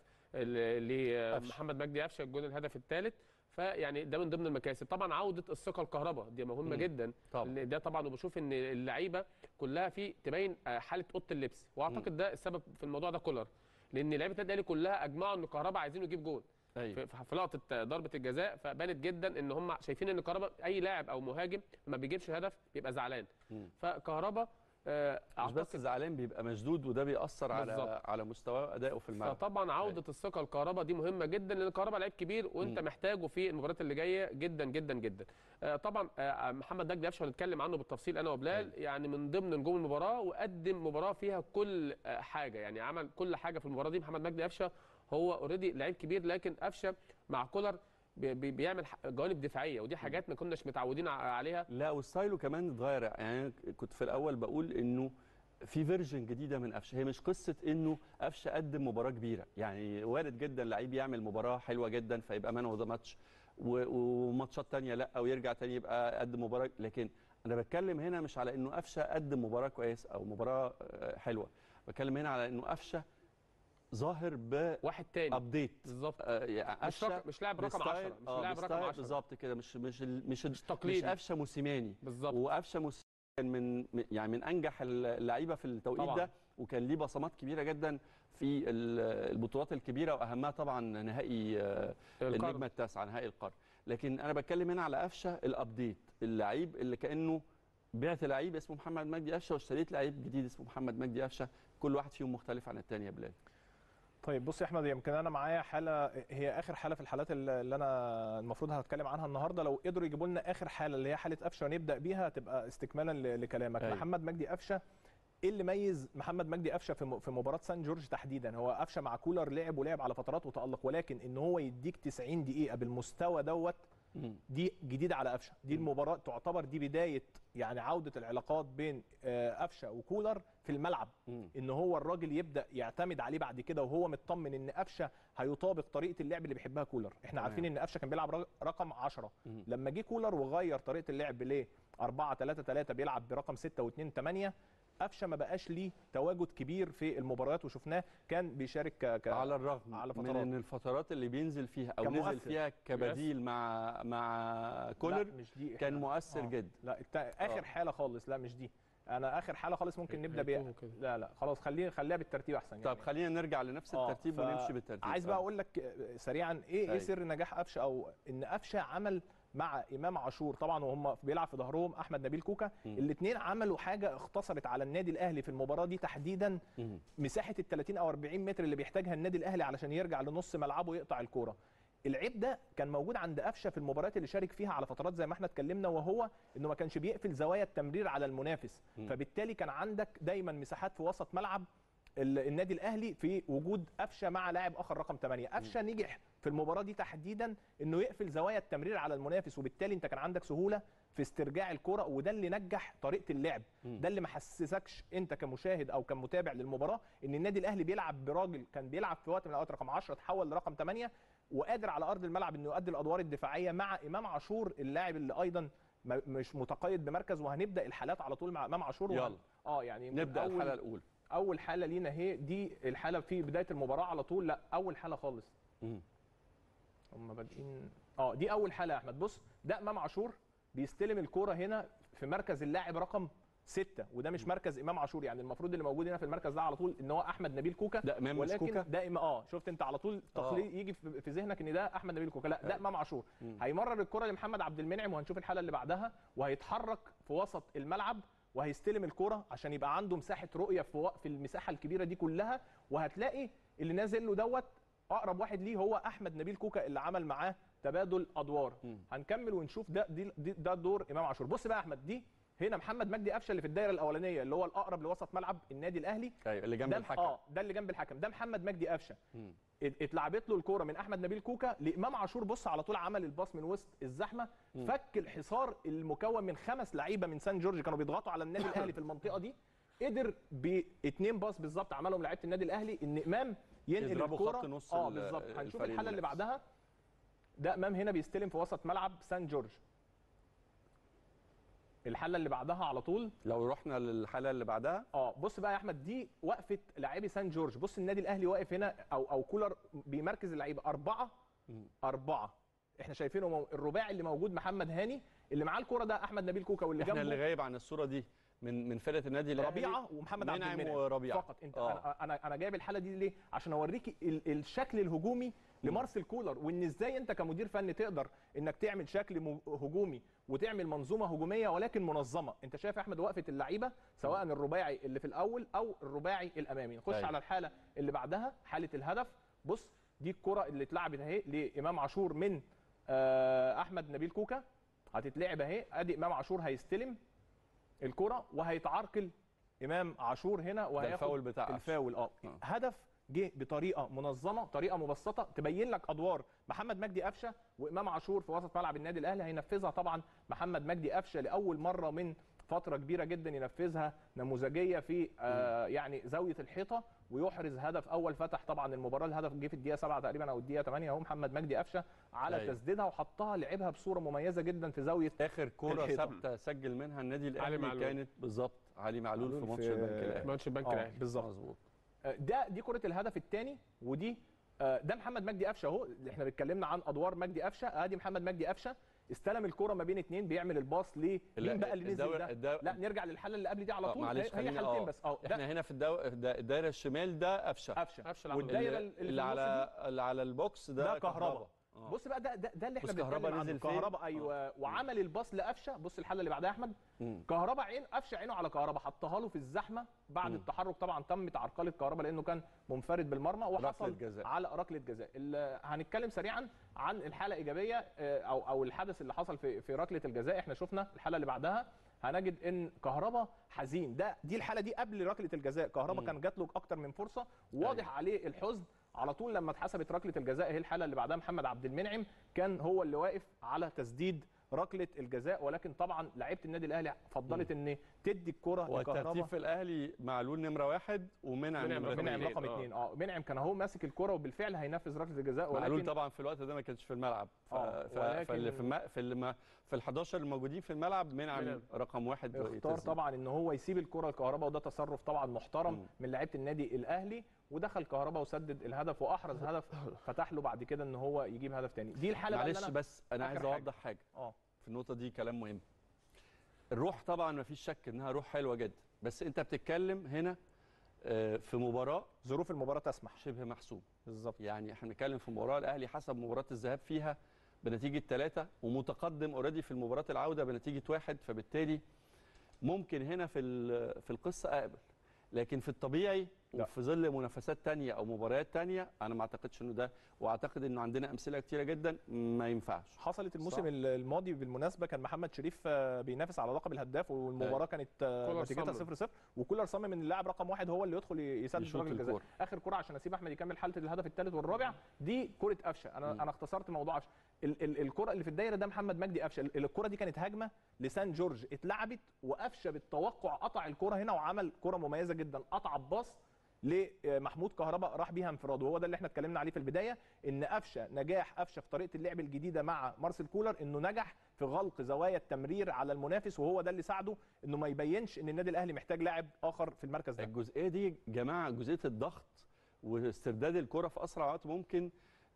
لمحمد مجدي قفشه الجول الهدف الثالث فيعني ده من ضمن المكاسب طبعا عوده الثقه الكهرباء دي مهمه مم. جدا طبعا اللي ده طبعا وبشوف ان اللعيبه كلها في تبين آه، حاله اوضه اللبس واعتقد ده السبب في الموضوع ده كولر لان لعيبه النادي الاهلي كلها اجمعوا ان كهربا عايزينه يجيب جول ايوه في في لقطه ضربه الجزاء فبانت جدا ان هم شايفين ان كهربا اي لاعب او مهاجم ما بيجيبش هدف بيبقى زعلان مم. فكهربا آه، مش بس زعلان بيبقى مشدود وده بيأثر على بالظبط. على مستواه وادائه في الملعب فطبعا عوده الثقه الكهرباء دي مهمه جدا لان الكهرباء لعيب كبير وانت مم. محتاجه في المباريات اللي جايه جدا جدا جدا آه، طبعا آه، محمد مجدي قفشه هنتكلم عنه بالتفصيل انا وبلال يعني من ضمن نجوم المباراه وقدم مباراه فيها كل آه، حاجه يعني عمل كل حاجه في المباراه دي محمد مجدي قفشه هو اوريدي لعيب كبير لكن قفشه مع كولر بي- بي- بيعمل ح- جوانب دفاعيه ودي حاجات ما كناش متعودين ع- عليها لا وستايله كمان اتغير يعني أنا كنت في الاول بقول انه في فيرجن جديده من قفشه هي مش قصه انه قفشه قدم مباراه كبيره يعني وارد جدا لعيب يعمل مباراه حلوه جدا فيبقى مان اوف ذا ماتش وماتشات تانية لا ويرجع تاني يبقى قدم مباراه لكن انا بتكلم هنا مش على انه قفشه قدم مباراه كويس او مباراه آه، حلوه بتكلم هنا على انه قفشه ظاهر واحد تاني بابديت بالظبط يعني مش قفشه رقم مش لاعب رقم 10 بستايل- مش آه، لاعب رقم بستايل 10 بالظبط كده مش مش ال- مش ال- مش مش تقليدي قفشه موسيماني بالظبط وقفشه موسيماني كان من من- يعني من انجح اللعيبه في التوقيت طبعاً. ده وكان ليه بصمات كبيره جدا في ال- البطولات الكبيره واهمها طبعا نهائي آه، القرن. النجمه التاسعه نهائي القرن لكن انا بتكلم هنا على قفشه الابديت اللعيب اللي كانه بعت لعيب اسمه محمد مجدي قفشه واشتريت لعيب جديد اسمه محمد مجدي قفشه كل واحد فيهم مختلف عن الثاني يا بلال طيب بص يا احمد يمكن انا معايا حاله هي اخر حاله في الحالات اللي اللي انا المفروض هتكلم عنها النهارده لو قدروا يجيبوا لنا اخر حاله اللي هي حاله قفشه ونبدا بيها تبقى استكمالا ل- لكلامك أيوة. محمد مجدي قفشه ايه اللي ميز محمد مجدي قفشه في م- في مباراه سان جورج تحديدا هو قفشه مع كولر لعب ولعب على فترات وتالق ولكن ان هو يديك 90 دقيقه بالمستوى دوت دي جديده على قفشه دي المباراه تعتبر دي بدايه يعني عوده العلاقات بين آه، قفشه وكولر في الملعب مم. ان هو الراجل يبدا يعتمد عليه بعد كده وهو مطمن ان قفشه هيطابق طريقه اللعب اللي بيحبها كولر احنا تمام. عارفين ان قفشه كان بيلعب رق- رقم 10 مم. لما جه كولر وغير طريقه اللعب ل 4 3 3 بيلعب برقم 6 و2 8 قفشه ما بقاش ليه تواجد كبير في المباريات وشفناه كان بيشارك ك... ك... على الرغم على من فترات. ان الفترات اللي بينزل فيها او كان نزل مؤثر. فيها كبديل مع مع كولر لا مش دي كان إحنا- مؤثر آه. جدا لا التا... اخر آه. حاله خالص لا مش دي انا اخر حاله خالص ممكن نبدا بيها هيتوه كده. لا لا خلاص خلينا خليها بالترتيب احسن طب خلينا نرجع لنفس آه، الترتيب ف- ونمشي بالترتيب عايز بقى آه. اقول لك آه، سريعا ايه ايه أيوة. سر نجاح قفشه او ان قفشه عمل مع امام عاشور طبعا وهم بيلعب في ظهرهم احمد نبيل كوكا مم. الاثنين عملوا حاجه اختصرت على النادي الاهلي في المباراه دي تحديدا مم. مساحه ال 30 او 40 متر اللي بيحتاجها النادي الاهلي علشان يرجع لنص ملعبه ويقطع الكوره العيب ده كان موجود عند قفشه في المباريات اللي شارك فيها على فترات زي ما احنا اتكلمنا وهو انه ما كانش بيقفل زوايا التمرير على المنافس مم. فبالتالي كان عندك دايما مساحات في وسط ملعب ال- النادي الاهلي في وجود قفشه مع لاعب اخر رقم 8 قفشه نجح في المباراه دي تحديدا انه يقفل زوايا التمرير على المنافس وبالتالي انت كان عندك سهوله في استرجاع الكره وده اللي نجح طريقه اللعب مم. ده اللي ما حسسكش انت كمشاهد او كمتابع للمباراه ان النادي الاهلي بيلعب براجل كان بيلعب في وقت من الاوقات رقم 10 تحول لرقم 8 وقادر على ارض الملعب انه يؤدي الادوار الدفاعيه مع امام عاشور اللاعب اللي ايضا ما- مش متقيد بمركز وهنبدا الحالات على طول مع امام عاشور وهن- يلا. اه يعني يمكن نبدا أول الحلقه الاولى اول حاله لينا هي دي الحاله في بدايه المباراه على طول لا اول حاله خالص مم. هم بادئين اه دي اول حاله يا احمد بص ده امام عاشور بيستلم الكوره هنا في مركز اللاعب رقم ستة وده مش مركز امام عاشور يعني المفروض اللي موجود هنا في المركز ده على طول ان هو احمد نبيل كوكا ده امام مش ولكن كوكا ده إما اه شفت انت على طول تقليد يجي في في ذهنك ان ده احمد نبيل كوكا لا ده امام عاشور مم. هيمرر الكره لمحمد عبد المنعم وهنشوف الحاله اللي بعدها وهيتحرك في وسط الملعب وهيستلم الكره عشان يبقى عنده مساحه رؤيه في وق- في المساحه الكبيره دي كلها وهتلاقي اللي نازل له دوت اقرب واحد ليه هو احمد نبيل كوكا اللي عمل معاه تبادل ادوار مم. هنكمل ونشوف ده دي دي ده دور امام عاشور بص بقى يا احمد دي هنا محمد مجدي قفشه اللي في الدايره الاولانيه اللي هو الاقرب لوسط ملعب النادي الاهلي ايوه اللي جنب ده الحكم اه ده اللي جنب الحكم ده محمد مجدي قفشه مم. ات- اتلعبت له الكوره من احمد نبيل كوكا لامام عاشور بص على طول عمل الباص من وسط الزحمه مم. فك الحصار المكون من خمس لعيبه من سان جورج كانوا بيضغطوا على النادي الاهلي في المنطقه دي قدر باثنين باص بالظبط عملهم لعيبه النادي الاهلي ان امام ينقل يضربوا الكوره خط نص اه ال- بالظبط هنشوف الفريق الحاله اللي المنافس. بعدها ده امام هنا بيستلم في وسط ملعب سان جورج الحاله اللي بعدها على طول لو رحنا للحاله اللي بعدها اه بص بقى يا احمد دي وقفه لاعبي سان جورج بص النادي الاهلي واقف هنا او او كولر بيمركز اللعيبه اربعه مم. اربعه احنا شايفينه مو- الرباعي اللي موجود محمد هاني اللي معاه الكوره ده احمد نبيل كوكا واللي احنا اللي جنبه غايب عن الصوره دي من من فرقه النادي الاهلي ربيعه ومحمد عبد منعم المنعم وربيعه فقط انت آه. انا انا انا جايب الحاله دي ليه عشان اوريك ال- الشكل الهجومي لمارسيل كولر وان ازاي انت كمدير فني تقدر انك تعمل شكل م- هجومي وتعمل منظومه هجوميه ولكن منظمه انت شايف يا احمد وقفه اللعيبه سواء الرباعي اللي في الاول او الرباعي الامامي نخش أيوة. على الحاله اللي بعدها حاله الهدف بص دي الكره اللي اتلعبت اهي لامام عاشور من آه، احمد نبيل كوكا هتتلعب اهي ادي امام عاشور هيستلم الكره وهيتعرقل امام عاشور هنا ده وهياخد الفاول بتاع قفشة. الفاول اه آه. هدف جه بطريقه منظمه طريقه مبسطه تبين لك ادوار محمد مجدي قفشه وامام عاشور في وسط ملعب النادي الاهلي هينفذها طبعا محمد مجدي قفشه لاول مره من فتره كبيره جدا ينفذها نموذجيه في آه يعني زاويه الحيطه ويحرز هدف اول فتح طبعا المباراه الهدف جه في الدقيقه 7 تقريبا او الدقيقه 8 اهو محمد مجدي قفشه على أيوة. تسديدها وحطها لعبها بصوره مميزه جدا في زاويه اخر كوره الحيطة. ثابته سجل منها النادي علي الاهلي معلول. كانت بالظبط علي معلول في معلول ماتش في- البنك الاهلي ماتش البنك آه، الاهلي بالظبط مظبوط آه، ده دي كره الهدف الثاني ودي آه، ده محمد مجدي قفشه اهو اللي احنا اتكلمنا عن ادوار مجدي قفشه ادي محمد مجدي قفشه استلم الكره ما بين اثنين بيعمل الباص ليه لا، مين بقى اللي نزل الدور- ده الدور- لا نرجع للحاله اللي قبل دي على آه، طول معلش هي- هي خلينا حالتين آه. بس اه ده احنا هنا في الدو... ده- الدايره الشمال ده قفشه قفشه قفشه العمود. والدايره اللي, اللي, في اللي النص على دي اللي على البوكس ده, ده كهربا. آه. بص بقى ده ده, ده اللي احنا بص كهربا بنتكلم عنه نزل فين؟ كهربا ايوه وعمل الباص لقفشه بص الحاله اللي بعدها يا احمد مم. كهربا عين قفشه عينه على كهربا حطها له في الزحمه بعد مم. التحرك طبعا تمت عرقله كهربا لانه كان منفرد بالمرمى وحصل ركلة جزاء. على ركله جزاء ال- هنتكلم سريعا عن الحاله ايجابيه آه، او او الحدث اللي حصل في في ركله الجزاء احنا شفنا الحاله اللي بعدها هنجد ان كهربا حزين ده دي الحاله دي قبل ركله الجزاء كهربا مم. كان جات له اكتر من فرصه واضح عليه الحزن على طول لما اتحسبت ركله الجزاء هي الحاله اللي بعدها محمد عبد المنعم كان هو اللي واقف على تسديد ركله الجزاء ولكن طبعا لعيبه النادي الاهلي فضلت ان تدي الكره والترتيب لكهربا في الاهلي معلول نمره واحد ومنعم منعم نمره رقم منعم اثنين اتنين. رقم آه. اثنين اه منعم كان هو ماسك الكره وبالفعل هينفذ ركله الجزاء معلول ولكن طبعا في الوقت ده ما كانش في الملعب ف... آه، ف... ولكن- فاللي في الم... في الم... في ال 11 الموجودين في الملعب منعم منعم. رقم واحد اختار يتسدد. طبعا ان هو يسيب الكره لكهربا وده تصرف طبعا محترم مم. من لعيبه النادي الاهلي ودخل كهربا وسدد الهدف واحرز هدف فتح له بعد كده ان هو يجيب هدف تاني دي الحاله بقى اللي معلش أنا- بس انا آخر عايز حاجة. اوضح حاجه اه في النقطه دي كلام مهم الروح طبعا ما فيش شك انها روح حلوه جدا بس انت بتتكلم هنا آه، في مباراه ظروف المباراه تسمح شبه محسوم بالظبط يعني احنا بنتكلم في مباراه الاهلي حسب مباراه الذهاب فيها بنتيجه ثلاثة ومتقدم اوريدي في المباراه العوده بنتيجه واحد فبالتالي ممكن هنا في ال- في القصه اقبل لكن في الطبيعي لا. وفي ظل منافسات تانية او مباريات تانية انا ما اعتقدش انه ده واعتقد انه عندنا امثله كتيره جدا ما ينفعش حصلت الموسم صح. الماضي بالمناسبه كان محمد شريف آه، بينافس على لقب الهداف والمباراه كانت آه، كولر نتيجتها صمم. 0 0 وكولر صمم ان اللاعب رقم واحد هو اللي يدخل يسدد يشوط ركله الجزاء الكورة. اخر كره عشان اسيب احمد يكمل حاله الهدف الثالث والرابع دي كره قفشه انا مم. انا اختصرت موضوع قفشه ال- ال- الكره اللي في الدايره ده محمد مجدي قفشه ال- الكره دي كانت هجمه لسان جورج اتلعبت وقفشه بالتوقع قطع الكره هنا وعمل كره مميزه جدا قطع باص لمحمود كهربا راح بيها انفراد وهو ده اللي احنا اتكلمنا عليه في البدايه ان قفشه نجاح قفشه في طريقه اللعب الجديده مع مارسيل كولر انه نجح في غلق زوايا التمرير على المنافس وهو ده اللي ساعده انه ما يبينش ان النادي الاهلي محتاج لاعب اخر في المركز ده الجزئيه دي يا جماعه جزئيه الضغط واسترداد الكره في اسرع وقت ممكن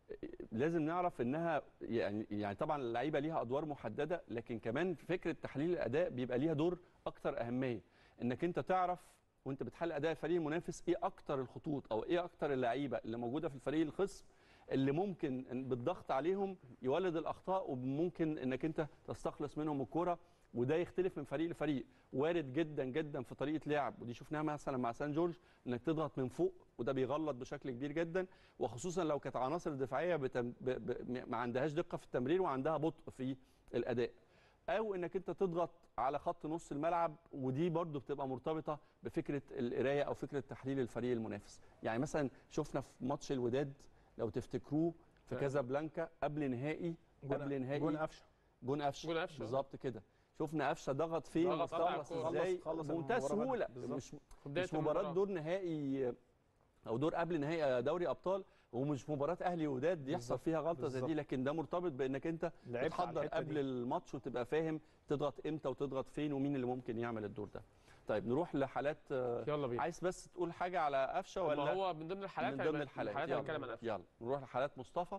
لازم نعرف انها يعني يعني طبعا اللعيبه ليها ادوار محدده لكن كمان فكره تحليل الاداء بيبقى ليها دور اكتر اهميه انك انت تعرف وانت بتحلل اداء الفريق المنافس ايه اكتر الخطوط او ايه اكتر اللعيبه اللي موجوده في الفريق الخصم اللي ممكن إن بالضغط عليهم يولد الاخطاء وممكن انك انت تستخلص منهم الكره وده يختلف من فريق لفريق وارد جدا جدا في طريقه لعب ودي شفناها مثلا مع سان جورج انك تضغط من فوق وده بيغلط بشكل كبير جدا وخصوصا لو كانت عناصر دفاعيه بتم ب ب ما عندهاش دقه في التمرير وعندها بطء في الاداء او انك انت تضغط على خط نص الملعب ودي برضو بتبقى مرتبطه بفكره القرايه او فكره تحليل الفريق المنافس يعني مثلا شفنا في ماتش الوداد لو تفتكروه في فعلا. كازابلانكا قبل نهائي قبل نهائي جون قفشه جون قفشه جون قفشة. بالظبط كده شفنا قفشه ضغط فين ضغط قطع وخلص الكورة. ازاي خلص- خلص بمنتهى المباراة بدري. سهوله بالظبط. مش في بداية مش مباراه المباراة. دور نهائي او دور قبل نهائي دوري ابطال ومش مباراه اهلي وداد يحصل بالظبط. فيها غلطه زي دي بالظبط. لكن ده مرتبط بانك انت لعبت على تحضر الحتة قبل دي. الماتش وتبقى فاهم تضغط امتى وتضغط فين ومين اللي ممكن يعمل الدور ده طيب نروح لحالات آه، يلا بينا عايز بس تقول حاجه على قفشه ولا ما هو من ضمن الحالات من ضمن الحالات الحالات اللي هنتكلم يلا, عنها يلا نروح لحالات مصطفى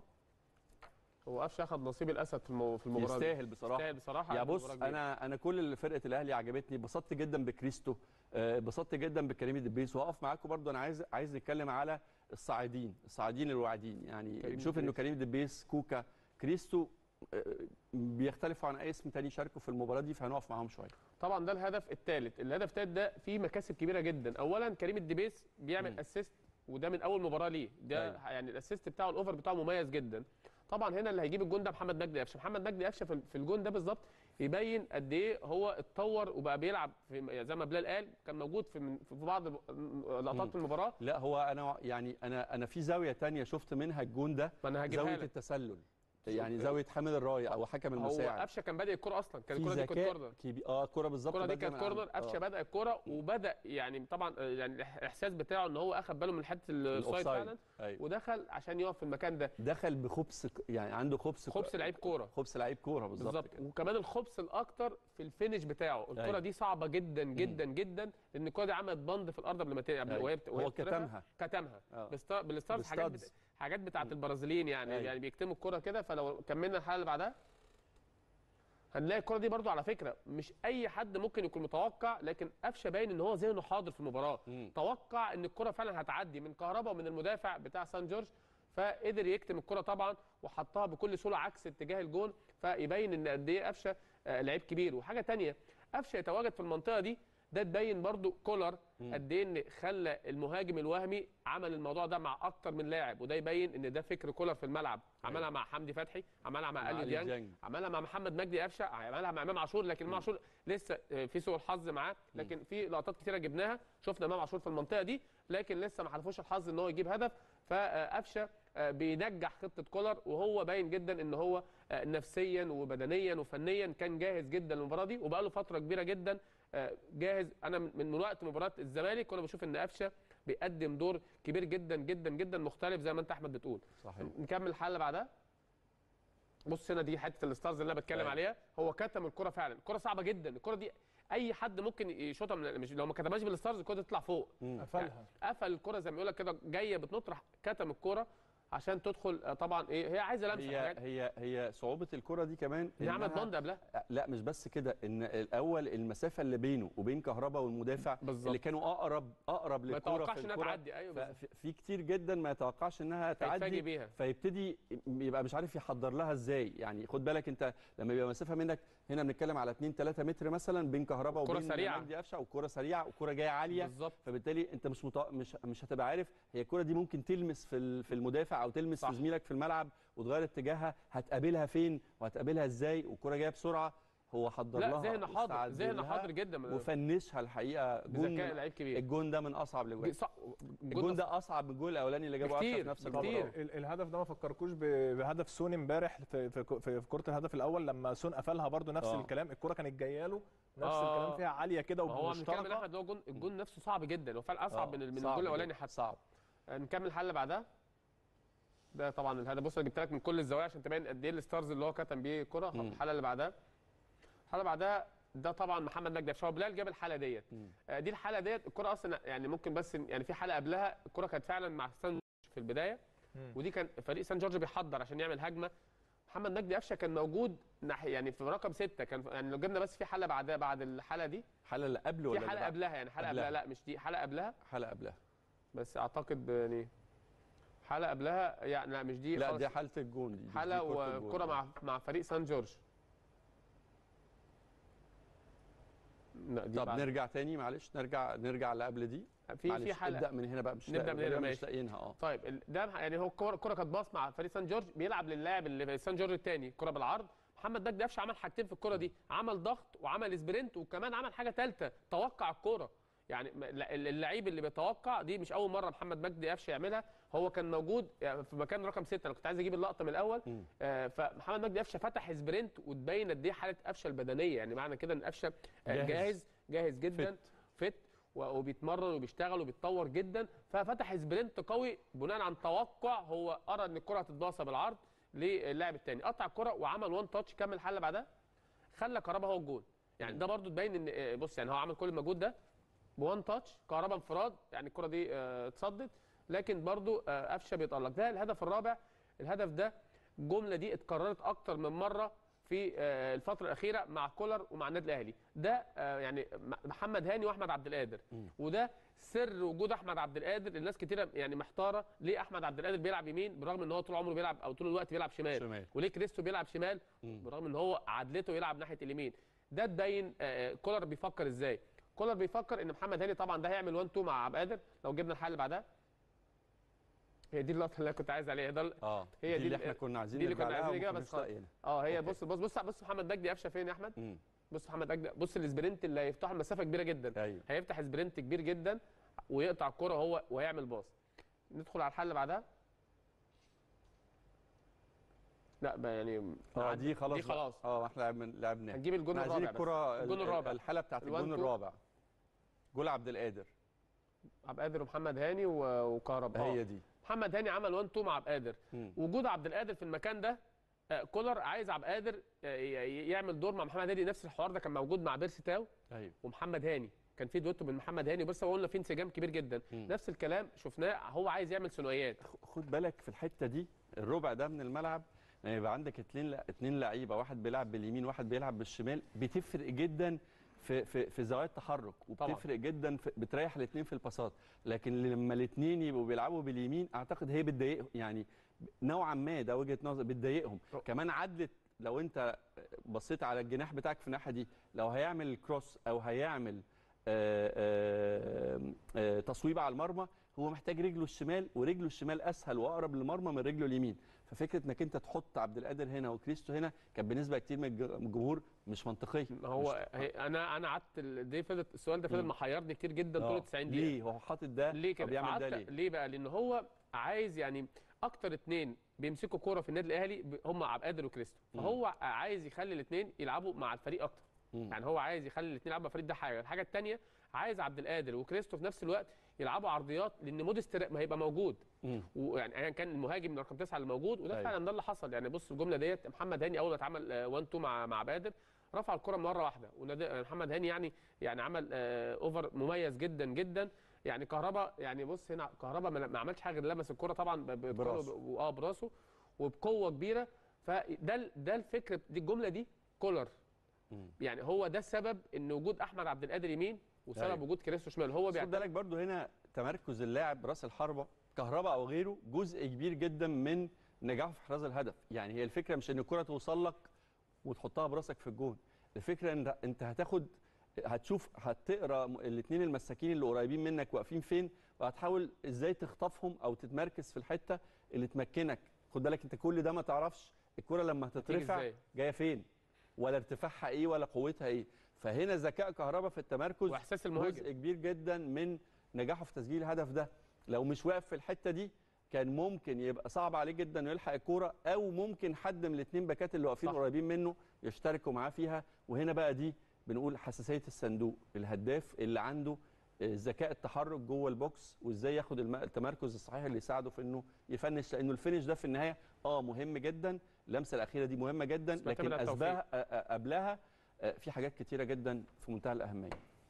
هو قفشه اخذ نصيب الاسد في المو- في المباراه دي. يستاهل بصراحه يستاهل بصراحه يا عمل بص مباراة كبيرة. انا انا كل اللي فرقه الاهلي عجبتني اتبسطت جدا بكريستو آه، اتبسطت جدا بكريم الدبيس وهقف معاكم برضو انا عايز عايز نتكلم على الصاعدين الصاعدين الواعدين يعني كريم نشوف انه الدبيس. كريم الدبيس كوكا كريستو آه، بيختلفوا عن اي اسم تاني شاركوا في المباراه دي فهنقف معاهم شويه طبعا ده الهدف الثالث الهدف الثالث ده فيه مكاسب كبيره جدا اولا كريم الدبيس مم. بيعمل اسيست وده من اول مباراه ليه ده أيوة. يعني الاسيست بتاعه الاوفر بتاعه مميز جدا طبعا هنا اللي هيجيب الجون ده محمد مجدي قفشه محمد مجدي قفشه في في الجون ده بالظبط يبين قد ايه هو اتطور وبقى بيلعب في زي ما بلال قال كان موجود في من- في بعض لقطات مم. المباراه لا هو انا يعني انا انا في زاويه تانية شفت منها الجون ده ما انا هجيبها زاويه لك التسلل يعني زاويه حامل الرايه او حكم هو المساعد قفشه كان بادئ الكوره اصلا كان في الكوره دي كانت ذكاء كورنر كبير اه كوره بالظبط الكوره دي بادئة كانت من كورنر عند- قفشه آه. بدا الكوره وبدا يعني طبعا آه، يعني الاحساس بتاعه ان هو اخد باله من حته الاوفسايد الأوفسايد. فعلا أيوة. ودخل عشان يقف في المكان ده دخل بخبث ك- يعني عنده خبث خبث لعيب كوره خبث لعيب كوره بالظبط بالظبط كده. وكمان الخبث الاكتر في الفينش بتاعه الكوره أيوة. دي صعبه جدا جدا جدا لان الكوره دي عملت بند في الارض قبل ما ت- قبل أيوة. وهي بت- وهي هو بتترفع. كتمها. كتمها آه. بالستا- بالستارز حاجات بت... بالستادز. حاجات بتاعت البرازيليين يعني أيوة. يعني بيكتموا الكوره كده فلو كملنا الحلقه اللي بعدها هنلاقي الكره دي برضو على فكره مش اي حد ممكن يكون متوقع لكن قفشه باين ان هو ذهنه حاضر في المباراه مم. توقع ان الكره فعلا هتعدي من كهربا ومن المدافع بتاع سان جورج فقدر يكتم الكره طبعا وحطها بكل سهوله عكس اتجاه الجون فيبين ان قد ايه قفشه آه، لعيب كبير وحاجه تانية قفشه يتواجد في المنطقه دي ده تبين برضو كولر قد ايه ان خلى المهاجم الوهمي عمل الموضوع ده مع اكتر من لاعب وده يبين ان ده فكر كولر في الملعب عملها مع حمدي فتحي عملها مع مع اليو أليو ديانج ديانج. عملها مع محمد مجدي قفشه عملها مع امام عاشور لكن امام عاشور لسه آه، في سوء الحظ معاه لكن في لقطات كتيره جبناها شفنا امام عاشور في المنطقه دي لكن لسه ما حلفوش الحظ ان هو يجيب هدف فقفشه آه، بينجح خطه كولر وهو باين جدا ان هو آه، نفسيا وبدنيا وفنيا كان جاهز جدا للمباراه دي وبقى له فتره كبيره جدا آه، جاهز انا من من وقت مباراه الزمالك وانا بشوف ان قفشه بيقدم دور كبير جدا جدا جدا مختلف زي ما انت احمد بتقول صحيح نكمل الحلقه اللي بعدها بص هنا دي حته الستارز اللي انا بتكلم أيوة. عليها هو كتم الكره فعلا الكره صعبه جدا الكره دي اي حد ممكن يشوطها من مش لو ما كتمهاش بالستارز الكره دي تطلع فوق قفلها قفل الكره زي ما يقول لك كده جايه بتنط راح كتم الكره عشان تدخل آه، طبعا ايه هي عايزه لمسه هي حاجات هي هي صعوبه الكره دي كمان هي عملت إنها- بند قبلها لا مش بس كده ان الاول المسافه اللي بينه وبين كهربا والمدافع بالظبط. اللي كانوا اقرب اقرب ما للكره توقعش في انها الكرة. تعدي ايوه بالظبط. ف- في كتير جدا ما يتوقعش انها فيتفاجئ تعدي بيها فيبتدي يبقى مش عارف يحضر لها ازاي يعني خد بالك انت لما يبقى مسافه منك هنا بنتكلم على 2 3 متر مثلا بين كهربا كرة وبين سريعة. مجدي قفشه وكره سريعه وكره جايه عاليه بالظبط فبالتالي انت مش مط... مش مش هتبقى عارف هي الكره دي ممكن تلمس في ال- في المدافع او تلمس صح. في زميلك في الملعب وتغير اتجاهها هتقابلها فين وهتقابلها ازاي والكره جايه بسرعه هو حضر لا لها ذهن حاضر واستعد ذهن لها حاضر جدا من- وفنشها الحقيقه جون بذكاء من- لعيب كبير الجون ده من اصعب الاجوان صح- الجون ده اصعب من الجول الاولاني اللي جابه قفشه بكتير، في نفس بكتير. المباراه ال- الهدف ده ما فكركوش ب- بهدف سون امبارح في في في في كره الهدف الاول لما سون قفلها برده نفس آه. الكلام الكره كانت جايه له نفس آه. الكلام فيها عاليه كده ما هو بنتكلم من ومشتركه احمد اللي هو الجون الجون نفسه صعب جدا هو فعلا اصعب آه، من من صعب الجول الاولاني جداً، حتى صعب آه، نكمل الحلقه اللي بعدها ده طبعا الهدف بص انا جبت لك من كل الزوايا عشان تبين قد ايه الستارز اللي هو كتم بيه الكره مم. الحلقه اللي بعدها الحلقه اللي بعدها ده طبعا محمد مجدي قفشه هو بلال جاب الحلقه ديت مم. آه، دي الحلقه ديت الكره اصلا يعني ممكن بس يعني في حلقه قبلها الكره كانت فعلا مع سان في البدايه مم. ودي كان فريق سان جورج بيحضر عشان يعمل هجمه محمد مجدي قفشه كان موجود ناحيه يعني في رقم ستة كان يعني لو جبنا بس في حلقه بعدها بعد الحلقه دي الحلقه اللي قبل في ولا اللي حلقه بعد؟ قبلها يعني حلقه قبلها. قبلها لا مش دي حلقه قبلها حلقه قبلها بس اعتقد يعني حلقه قبلها يعني لا مش دي لا خالص. دي حاله الجون دي دي حلقه كرة الجون. وكره مع مع فريق سان جورج لا دي طب بعد. نرجع تاني معلش نرجع نرجع اللي قبل دي في معلش في حلقه ابدا من هنا بقى مش نبدأ لاقي- من هنا، غالباً ماشي. مش لاقيينها اه طيب ال- ده يعني هو الكره الكره كانت باص مع فريق سان جورج بيلعب للاعب اللي في سان جورج الثاني كره بالعرض محمد مجدي قفشه عمل حاجتين في الكره دي عمل ضغط وعمل سبرنت وكمان عمل حاجه ثالثه توقع الكره يعني م- لا- اللعيب اللي بيتوقع دي مش اول مره محمد مجدي قفشه يعملها هو كان موجود يعني في مكان رقم ستة انا كنت عايز اجيب اللقطه من الاول مم. آه، فمحمد مجدي قفشه فتح سبرنت وتبين قد ايه حاله قفشه البدنيه يعني معنى كده ان قفشه آه، جاهز. جاهز جاهز جدا فت و- وبيتمرن وبيشتغل وبيتطور جدا ففتح سبرنت قوي بناء عن توقع هو ارى ان الكره هتتباصى بالعرض للاعب الثاني قطع الكره وعمل وان تاتش كمل الحله بعدها خلى كهربا هو الجول يعني ده برضو تبين ان آه، بص يعني هو عمل كل المجهود ده بوان تاتش كهربا انفراد يعني الكره دي آه، اتصدت لكن برضو آه، قفشه بيتالق ده الهدف الرابع الهدف ده الجمله دي اتكررت اكتر من مره في آه، الفتره الاخيره مع كولر ومع النادي الاهلي ده آه، يعني م- محمد هاني واحمد عبد القادر وده سر وجود احمد عبد القادر الناس كتيره يعني محتاره ليه احمد عبد القادر بيلعب يمين برغم ان هو طول عمره بيلعب او طول الوقت بيلعب شمال, شمال. وليه كريستو بيلعب شمال برغم ان هو عدلته يلعب ناحيه اليمين ده تبين آه، كولر بيفكر ازاي كولر بيفكر ان محمد هاني طبعا ده هيعمل 1 2 مع عبد القادر لو جبنا الحل اللي بعدها هي دي اللقطه اللي انا كنت عايز عليها ده ال- اه هي دي دي اللي ال- احنا كنا عايزين دي اللي نرجع كنا لها عايزين نجيبها وما بس كناش لاقيينها. اه هي أوكي. بص بص بص بص محمد مجدي قفشه فين يا احمد مم. بص محمد مجدي بص السبرنت اللي هيفتح المسافه كبيره جدا ايوه هيفتح سبرنت كبير جدا ويقطع الكره هو وهيعمل باص ندخل على الحل اللي بعدها لا بقى يعني اه دي خلاص دي بقى. خلاص اه احنا لعبنا- لعبناها هنجيب الجون إحنا عايزين الرابع بس. الكره الجون ال- الرابع الحاله بتاعت الوان الجون تو. الرابع جول عبد القادر عبد القادر ومحمد هاني و- وكهرباء آه. هي دي محمد هاني عمل 1 2 مع عبد القادر مم. وجود عبد القادر في المكان ده آه، كولر عايز عبد القادر آه، ي- يعمل دور مع محمد هاني نفس الحوار ده كان موجود مع بيرسي تاو ايوه ومحمد هاني كان في دويتو بين محمد هاني وبيرسي وقلنا في انسجام كبير جدا مم. نفس الكلام شفناه هو عايز يعمل ثنائيات خد بالك في الحته دي الربع ده من الملعب لما يبقى عندك اتنين اتنين لعيبه واحد بيلعب باليمين واحد بيلعب بالشمال بتفرق جدا في في في زوايا التحرك طبعاً. وبتفرق جدا في بتريح الاثنين في الباصات لكن لما الاثنين يبقوا بيلعبوا باليمين اعتقد هي بتضايق يعني نوعا ما ده وجهه نظر بتضايقهم أه. كمان عدلت لو انت بصيت على الجناح بتاعك في الناحيه دي لو هيعمل الكروس او هيعمل آه، آه، آه، تصويب على المرمى هو محتاج رجله الشمال ورجله الشمال اسهل واقرب للمرمى من رجله اليمين ففكره انك انت تحط عبد القادر هنا وكريستو هنا كان بالنسبه كتير من الج- من الجمهور مش منطقيه هو هي انا انا قعدت ال- دي فضلت السؤال ده فضل مم. محيرني كتير جدا طول آه. 90 دقيقه ليه هو حاطط ده ليه طب كده بيعمل ده فقعدت- ليه ليه بقى لان هو عايز يعني اكتر اتنين بيمسكوا كوره في النادي الاهلي ب- هم عبد القادر وكريستو مم. فهو عايز يخلي الاثنين يلعبوا مع الفريق اكتر مم. يعني هو عايز يخلي الاثنين يلعبوا مع الفريق ده حاجه الحاجه الثانيه عايز عبد القادر وكريستو في نفس الوقت يلعبوا عرضيات لان موديست ما هيبقى موجود مم. ويعني ايا كان المهاجم رقم تسعه اللي موجود وده أيوة. فعلا ده اللي حصل يعني بص الجمله ديت محمد هاني اول ما اتعمل 1 2 مع مع بادر رفع الكره مره واحده ونادي محمد هاني يعني يعني عمل آه، اوفر مميز جدا جدا يعني كهربا يعني بص هنا كهربا ما ما عملش حاجه غير لمس الكره طبعا ب- ب- براسه. ب- اه براسه وبقوه كبيره فده ال- ده الفكر دي الجمله دي كولر مم. يعني هو ده السبب ان وجود احمد عبد القادر يمين وسبب أيوة. وجود كريستو شمال هو بس خد بيعتمد بالك برضو هنا تمركز اللاعب راس الحربه كهرباء او غيره جزء كبير جدا من نجاحه في احراز الهدف يعني هي الفكره مش ان الكره توصل لك وتحطها براسك في الجون الفكره ان انت هتاخد هتشوف هتقرا الاثنين المساكين اللي قريبين منك واقفين فين وهتحاول ازاي تخطفهم او تتمركز في الحته اللي تمكنك خد بالك انت كل ده ما تعرفش الكره لما هتترفع إزاي. جايه فين ولا ارتفاعها ايه ولا قوتها ايه فهنا ذكاء كهرباء في التمركز واحساس المهاجم جزء كبير جدا من نجاحه في تسجيل الهدف ده لو مش واقف في الحته دي كان ممكن يبقى صعب عليه جدا انه يلحق الكوره او ممكن حد من الاثنين باكات اللي واقفين صح. قريبين منه يشتركوا معاه فيها وهنا بقى دي بنقول حساسيه الصندوق الهداف اللي عنده آه، ذكاء التحرك جوه البوكس وازاي ياخد الم- التمركز الصحيح اللي يساعده في انه يفنش لانه الفينش ده في النهايه اه مهم جدا اللمسه الاخيره دي مهمه جدا بس بيعتمد لكن على التوفيق. اسباب آه، آه، قبلها آه، في حاجات كتيره جدا في منتهى الاهميه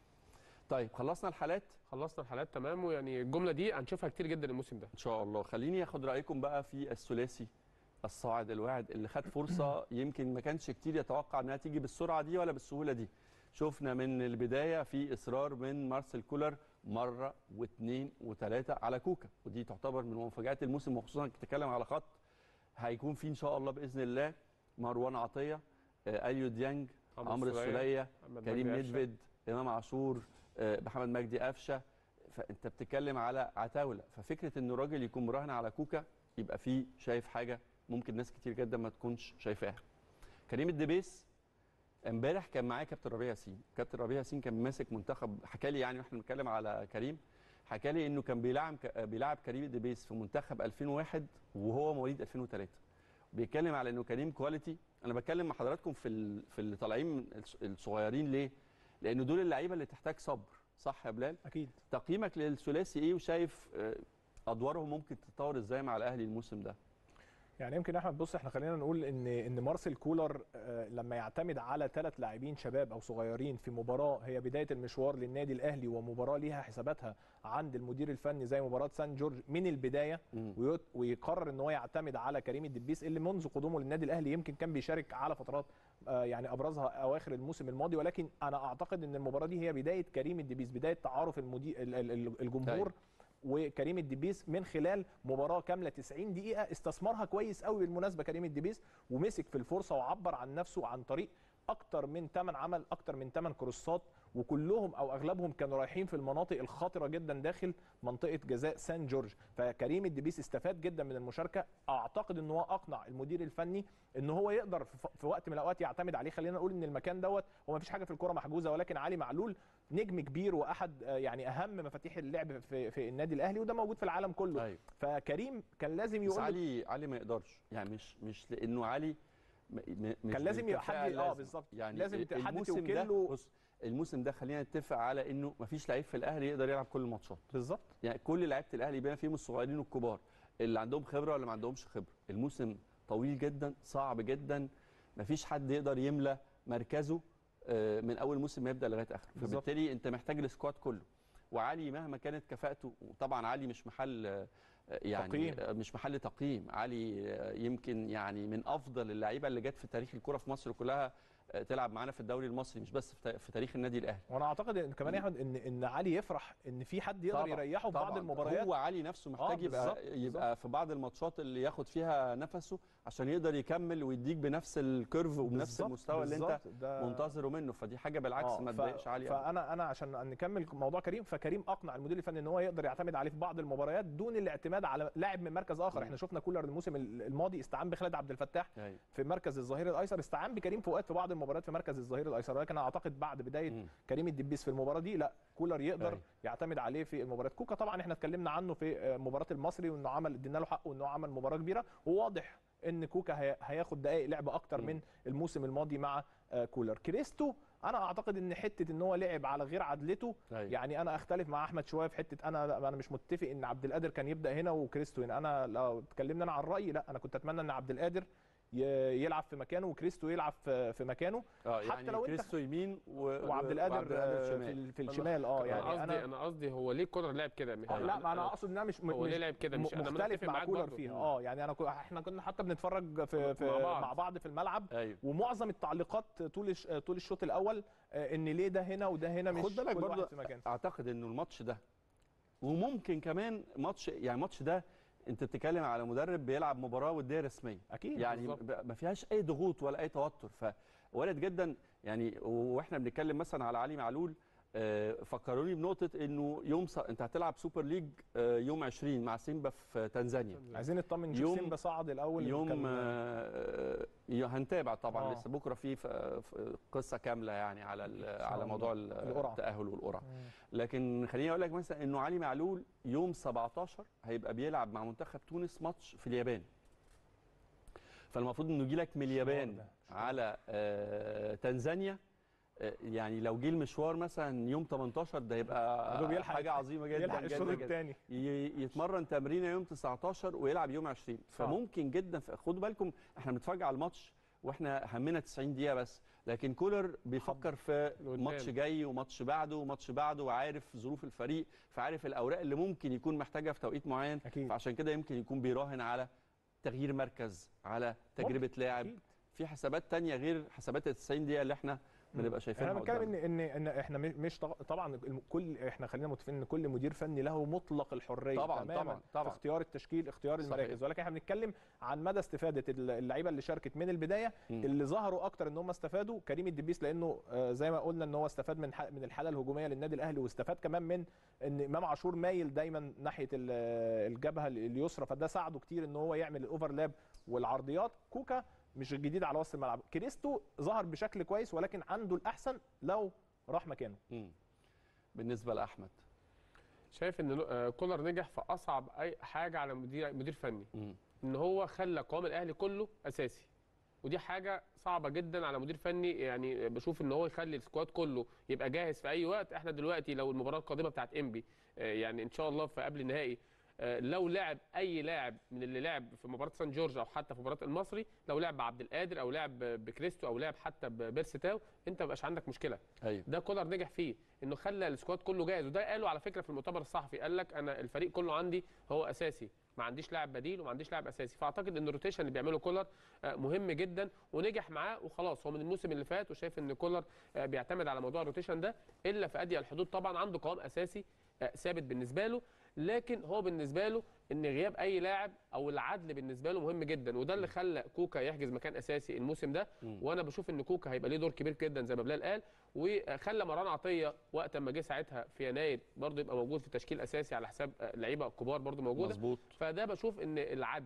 طيب خلصنا الحالات خلصنا الحالات تمام ويعني الجمله دي هنشوفها كتير جدا الموسم ده ان شاء الله خليني اخد رايكم بقى في الثلاثي الصاعد الواعد اللي خد فرصه يمكن ما كانش كتير يتوقع انها تيجي بالسرعه دي ولا بالسهوله دي شفنا من البدايه في اصرار من مارسيل كولر مره واثنين وثلاثه على كوكا ودي تعتبر من مفاجات الموسم وخصوصا بتتكلم على خط هيكون فيه ان شاء الله باذن الله مروان عطيه آه، اليو ديانج عمرو السوليه محمد كريم مجدي قفشة. ندفد امام عاشور آه، محمد مجدي قفشه فانت بتتكلم على عتاوله ففكره ان الراجل يكون مراهن على كوكا يبقى فيه شايف حاجه ممكن ناس كتير جدا ما تكونش شايفاها كريم الدبيس امبارح كان معايا كابتن ربيع ياسين كابتن ربيع ياسين كان ماسك منتخب حكى لي يعني واحنا بنتكلم على كريم حكى لي انه كان بيلعب بيلعب كريم الدبيس في منتخب 2001 وهو مواليد 2003 بيتكلم على انه كريم كواليتي انا بتكلم مع حضراتكم في ال- في اللي طالعين من الص- الصغيرين ليه لان دول اللعيبه اللي تحتاج صبر صح يا بلال اكيد تقييمك للثلاثي ايه وشايف آه، ادوارهم ممكن تتطور ازاي مع الاهلي الموسم ده يعني يمكن احمد بص احنا خلينا نقول ان ان مارسيل كولر آه، لما يعتمد على ثلاث لاعبين شباب او صغيرين في مباراه هي بدايه المشوار للنادي الاهلي ومباراه ليها حساباتها عند المدير الفني زي مباراه سان جورج من البدايه مم. ويت- ويقرر ان هو يعتمد على كريم الدبيس اللي منذ قدومه للنادي الاهلي يمكن كان بيشارك على فترات آه، يعني ابرزها اواخر الموسم الماضي ولكن انا اعتقد ان المباراه دي هي بدايه كريم الدبيس بدايه تعارف المدير ال- ال- ال- الجمهور وكريم الدبيس من خلال مباراه كامله 90 دقيقه استثمرها كويس قوي بالمناسبه كريم الدبيس ومسك في الفرصه وعبر عن نفسه عن طريق اكتر من 8 عمل اكتر من 8 كروسات وكلهم او اغلبهم كانوا رايحين في المناطق الخطره جدا داخل منطقه جزاء سان جورج فكريم الدبيس استفاد جدا من المشاركه اعتقد ان هو اقنع المدير الفني ان هو يقدر في ف- في وقت من الاوقات يعتمد عليه خلينا نقول ان المكان دوت هو ما فيش حاجه في الكره محجوزه ولكن علي معلول نجم كبير واحد آه، يعني اهم مفاتيح اللعب في في النادي الاهلي وده موجود في العالم كله ايوه فكريم كان لازم بس يقول له- علي علي ما يقدرش يعني مش مش لانه علي م- م- مش كان لازم يبقى بالكفاءة حد اه اللازمة. بالظبط يعني لازم حد الموسم توكل ده له بص الموسم ده خلينا نتفق على انه مفيش لعيب في الاهلي يقدر يلعب كل الماتشات بالظبط يعني كل لعيبه الاهلي بما فيهم الصغيرين والكبار اللي عندهم خبره ولا ما عندهمش خبره الموسم طويل جدا صعب جدا مفيش حد يقدر يملى مركزه آه، من اول موسم ما يبدا لغايه اخره بالظبط. فبالتالي انت محتاج السكواد كله وعلي مهما كانت كفاءته وطبعا علي مش محل آه، يعني تقييم. آه، مش محل تقييم علي آه، يمكن يعني من افضل اللعيبه اللي جت في تاريخ الكره في مصر كلها آه، تلعب معانا في الدوري المصري مش بس في تا- في تاريخ النادي الاهلي وانا اعتقد ان كمان يا احمد ان ان علي يفرح ان في حد يقدر طبعاً، يريحه في بعض طبعاً. المباريات هو علي نفسه محتاج بالظبط، يبقى يبقى في بعض الماتشات اللي ياخد فيها نفسه عشان يقدر يكمل ويديك بنفس الكيرف وبنفس بالظبط، المستوى اللي انت بالظبط. ده- منتظره منه فدي حاجه بالعكس آه، ما ف- تضايقش علي أبداً. فانا انا عشان نكمل موضوع كريم فكريم اقنع المدير الفني ان هو يقدر يعتمد عليه في بعض المباريات دون الاعتماد على لاعب من مركز اخر مم. احنا شفنا كولر الموسم الماضي استعان بخالد عبد الفتاح أيوة. في مركز الظهير الايسر استعان بكريم فؤاد في بعض المباريات في مركز الظهير الايسر ولكن انا اعتقد بعد بدايه مم. كريم الدبيس في المباراه دي لا كولر يقدر أيوة. يعتمد عليه في المباريات كوكا طبعا احنا اتكلمنا عنه في آه، مباراه المصري وانه عمل ادينا له حقه وانه عمل مباراه كبيره وواضح ان كوكا هي- هياخد دقائق لعب اكتر مم. من الموسم الماضي مع آه، كولر كريستو انا اعتقد ان حته ان هو لعب على غير عدلته أيوة. يعني انا اختلف مع احمد شويه في حته انا لا، انا مش متفق ان عبد القادر كان يبدا هنا وكريستو هنا انا لو اتكلمنا انا عن رايي لا انا كنت اتمنى ان عبد القادر ي- يلعب في مكانه وكريستو يلعب في في مكانه اه حتى يعني لو أنت- كريستو يمين و... وعبد القادر آه، في, شمال ال- في الشمال اه انا يعني قصدي انا انا قصدي هو ليه كولر لعب كده مش آه، لا ما انا اقصد ان انا مش م- هو مش ليه لعب كده مش م- انا مختلف متفق مع معاك كولر برضه. فيها اه يعني انا كو- احنا كنا حتى بنتفرج في, في مع بعض. مع بعض في الملعب ايوه ومعظم التعليقات طول الش- طول الشوط الاول آه، ان ليه ده هنا وده هنا مش خد بالك كل برضه واحد في مكانه اعتقد انه الماتش ده وممكن كمان ماتش يعني الماتش ده انت بتتكلم على مدرب بيلعب مباراه وديه رسميه اكيد يعني بالظبط. ب- ما فيهاش اي ضغوط ولا اي توتر فوارد جدا يعني واحنا بنتكلم مثلا على علي معلول آه، فكروني بنقطه انه يوم ص... انت هتلعب سوبر ليج آه، يوم 20 مع سيمبا في تنزانيا عايزين نطمن نشوف يوم- سيمبا صعد الاول يوم كان- آه، آه، هنتابع طبعا آه. لسه بكره في ف- ف- قصه كامله يعني على ال- شاء على الله. موضوع ال- القرعة. التاهل والقرعه مم. لكن خليني اقول لك مثلا انه علي معلول يوم 17 هيبقى بيلعب مع منتخب تونس ماتش في اليابان فالمفروض انه يجي لك من اليابان ده، على آه تنزانيا آه يعني لو جه المشوار مثلا يوم 18 ده يا يبقى دوب يلحق- حاجه عظيمه جدا يلحق جدا, الشوط جدا. الثاني ي- يتمرن تمرينه يوم 19 ويلعب يوم 20 صعب. فممكن جدا ف- خدوا بالكم احنا بنتفرج على الماتش واحنا همنا 90 دقيقه بس لكن كولر بيفكر في لقدام. ماتش جاي وماتش بعده وماتش بعده وعارف ظروف الفريق فعارف الاوراق اللي ممكن يكون محتاجها في توقيت معين اكيد فعشان كده يمكن يكون بيراهن على تغيير مركز على تجربه لاعب أكيد. في حسابات تانية غير حسابات ال 90 دقيقه اللي احنا بنبقى شايفينها احنا بنتكلم قدامنا. ان ان ان احنا مش- مش طغ- طبعا الم- كل احنا خلينا متفقين ان كل مدير فني له مطلق الحريه طبعاً، تماما طبعاً، في طبعاً. اختيار التشكيل اختيار صحيح. المراكز ولكن احنا بنتكلم عن مدى استفاده اللعيبه اللي شاركت من البدايه مم. اللي ظهروا اكتر ان هم استفادوا كريم الدبيس لانه آه، زي ما قلنا ان هو استفاد من ح- من الحاله الهجوميه للنادي الاهلي واستفاد كمان من ان امام عاشور مايل دايما ناحيه ال- الجبهه اليسرى فده ساعده كتير ان هو يعمل الاوفرلاب والعرضيات كوكا مش جديد على وسط الملعب كريستو ظهر بشكل كويس ولكن عنده الاحسن لو راح مكانه مم. بالنسبه لاحمد شايف ان آه، كولر نجح في اصعب اي حاجه على مدير مدير فني مم. ان هو خلى قوام الاهلي كله اساسي ودي حاجه صعبه جدا على مدير فني يعني بشوف ان هو يخلي السكواد كله يبقى جاهز في اي وقت احنا دلوقتي لو المباراه القادمه بتاعت انبي آه، يعني ان شاء الله في قبل النهائي آه، لو لعب اي لاعب من اللي لعب في مباراه سان جورج او حتى في مباراه المصري لو لعب بعبد القادر او لعب بكريستو او لعب حتى ببيرستاو انت ما بقاش عندك مشكله ايوه ده كولر نجح فيه انه خلى السكواد كله جاهز وده قاله على فكره في المؤتمر الصحفي قال لك انا الفريق كله عندي هو اساسي ما عنديش لاعب بديل وما عنديش لاعب اساسي فاعتقد ان الروتيشن اللي بيعمله كولر آه، مهم جدا ونجح معاه وخلاص هو من الموسم اللي فات وشايف ان كولر آه، بيعتمد على موضوع الروتيشن ده الا في اضيق الحدود طبعا عنده قوام اساسي آه، ثابت بالنسبه له لكن هو بالنسبه له ان غياب اي لاعب او العدل بالنسبه له مهم جدا وده اللي خلى كوكا يحجز مكان اساسي الموسم ده مم. وانا بشوف ان كوكا هيبقى ليه دور كبير جدا زي ما بلال قال وخلى مروان عطيه وقت ما جه ساعتها في يناير برضه يبقى موجود في تشكيل اساسي على حساب آه، لعيبه كبار برضه موجوده مظبوط فده بشوف ان العدل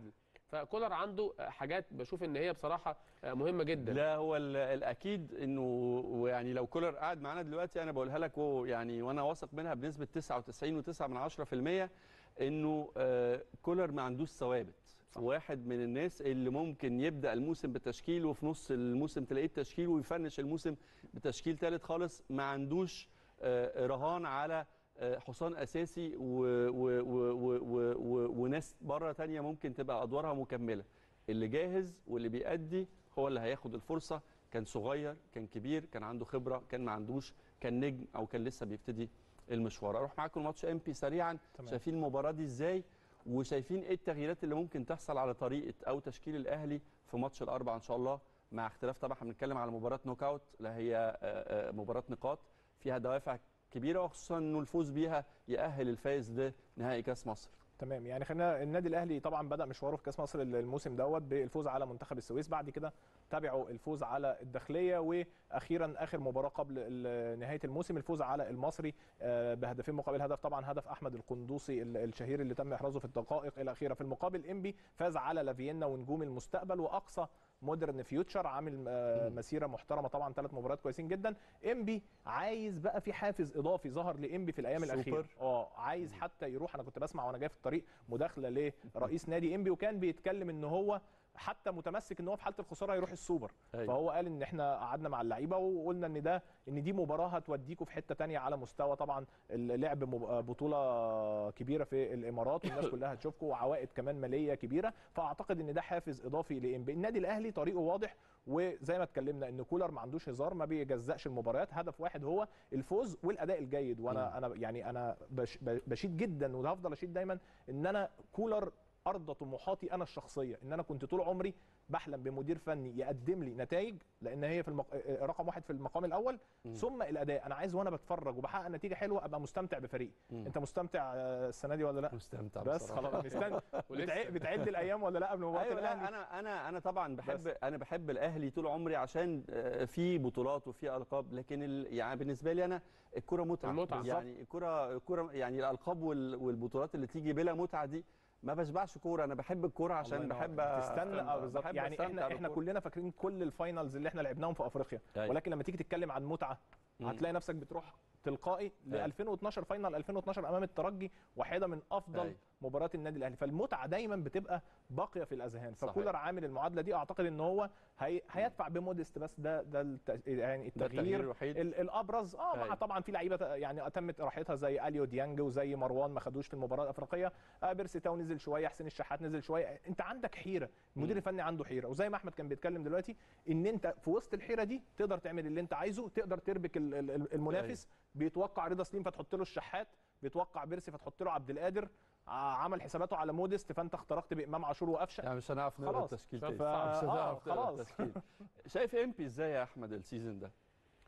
فكولر عنده آه، حاجات بشوف ان هي بصراحه آه، مهمه جدا لا هو ال- الاكيد انه ويعني لو كولر قاعد معانا دلوقتي انا بقولها لك هو يعني وانا واثق منها بنسبه 99.9 من 10% انه آه، كولر ما عندوش ثوابت واحد من الناس اللي ممكن يبدا الموسم بتشكيل وفي نص الموسم تلاقيه بتشكيل ويفنش الموسم بتشكيل ثالث خالص ما عندوش آه، رهان على آه، حصان اساسي و و و و و و وناس بره تانية ممكن تبقى ادوارها مكمله اللي جاهز واللي بيأدي هو اللي هياخد الفرصه كان صغير كان كبير كان عنده خبره كان ما عندوش كان نجم او كان لسه بيبتدي المشوار اروح معاكم ماتش ام بي سريعا تمام. شايفين المباراه دي ازاي وشايفين ايه التغييرات اللي ممكن تحصل على طريقه او تشكيل الاهلي في ماتش الاربعاء ان شاء الله مع اختلاف طبعا احنا بنتكلم على مباراه نوك اوت لا هي آه، آه، مباراه نقاط فيها دوافع كبيره وخصوصا انه الفوز بيها يأهل الفائز لنهائي كاس مصر تمام يعني خلينا النادي الاهلي طبعا بدا مشواره في كاس مصر الموسم دوت بالفوز على منتخب السويس بعد كده تابعوا الفوز على الداخليه واخيرا اخر مباراه قبل ال- نهايه الموسم الفوز على المصري آه، بهدفين مقابل هدف طبعا هدف احمد القندوسي ال- الشهير اللي تم احرازه في الدقائق الاخيره في المقابل انبي فاز على لافيينا ونجوم المستقبل واقصى مودرن فيوتشر عامل آه، مم. مسيره محترمه طبعا ثلاث مباريات كويسين جدا انبي عايز بقى في حافز اضافي ظهر لانبي في الايام سوبر. الاخيره اه عايز حتى يروح انا كنت بسمع وانا جاي في الطريق مداخله لرئيس نادي انبي وكان بيتكلم ان هو حتى متمسك ان هو في حاله الخساره هيروح السوبر أيوة. فهو قال ان احنا قعدنا مع اللعيبه وقلنا ان ده ان دي مباراه هتوديكوا في حته تانية على مستوى طبعا اللعب مب- بطوله كبيره في الامارات والناس كلها هتشوفكم وعوائد كمان ماليه كبيره فاعتقد ان ده حافز اضافي لانبي النادي الاهلي طريقه واضح وزي ما اتكلمنا ان كولر ما عندوش هزار ما بيجزأش المباريات هدف واحد هو الفوز والاداء الجيد وانا انا يعني انا بش بشيد جدا وهفضل اشيد دايما ان انا كولر ارضى طموحاتي انا الشخصيه ان انا كنت طول عمري بحلم بمدير فني يقدم لي نتائج لان هي في المق... رقم واحد في المقام الاول مم. ثم الاداء انا عايز وانا بتفرج وبحقق نتيجه حلوه ابقى مستمتع بفريقي مم. انت مستمتع آه، السنه دي ولا لا مستمتع بس بصراحة. خلاص مستني ولسه. بتع- بتعد الايام ولا لا قبل مباراه ايوه الاهلي لا انا انا انا طبعا بحب بس. انا بحب الاهلي طول عمري عشان آه، في بطولات وفي القاب لكن ال... يعني بالنسبه لي انا الكره متعه المتعة. يعني الكره الكره يعني الالقاب وال... والبطولات اللي تيجي بلا متعه دي ما بشبعش كوره انا بحب الكوره عشان الله ينور. بحب تستنى اه بالظبط بحب يعني أستمتع احنا احنا بالكورة. كلنا فاكرين كل الفاينلز اللي احنا لعبناهم في افريقيا أيوة. ولكن لما تيجي تتكلم عن متعه مم. هتلاقي نفسك بتروح تلقائي ل أيوة. 2012 فاينل 2012 امام الترجي واحده من افضل أيوة. مباريات النادي الاهلي فالمتعه دايما بتبقى باقيه في الاذهان صحيح. فكولر عامل المعادله دي اعتقد ان هو هي هيدفع بمودست بس ده ده الت... يعني ده التغيير التغيير الوحيد ال- الابرز اه مع أيوة. طبعا في لعيبه يعني تمت راحتها زي اليو ديانج وزي مروان ما خدوش في المباراه الافريقيه آه بيرسي تاو نزل شويه حسين الشحات نزل شويه انت عندك حيره المدير مم. الفني عنده حيره وزي ما احمد كان بيتكلم دلوقتي ان انت في وسط الحيره دي تقدر تعمل اللي انت عايزه تقدر تربك ال- ال- المنافس بيتوقع رضا سليم فتحط له الشحات بيتوقع بيرسي فتحط له عبد القادر ع- عمل حساباته على مودست فانت اخترقت بامام عاشور وقفشه يعني مش هنعرف نقرا خلاص. التشكيل شاف- تاني فا- مش آه، هنعرف نقرا خلاص. التشكيل شايف امبي ازاي يا احمد السيزون ده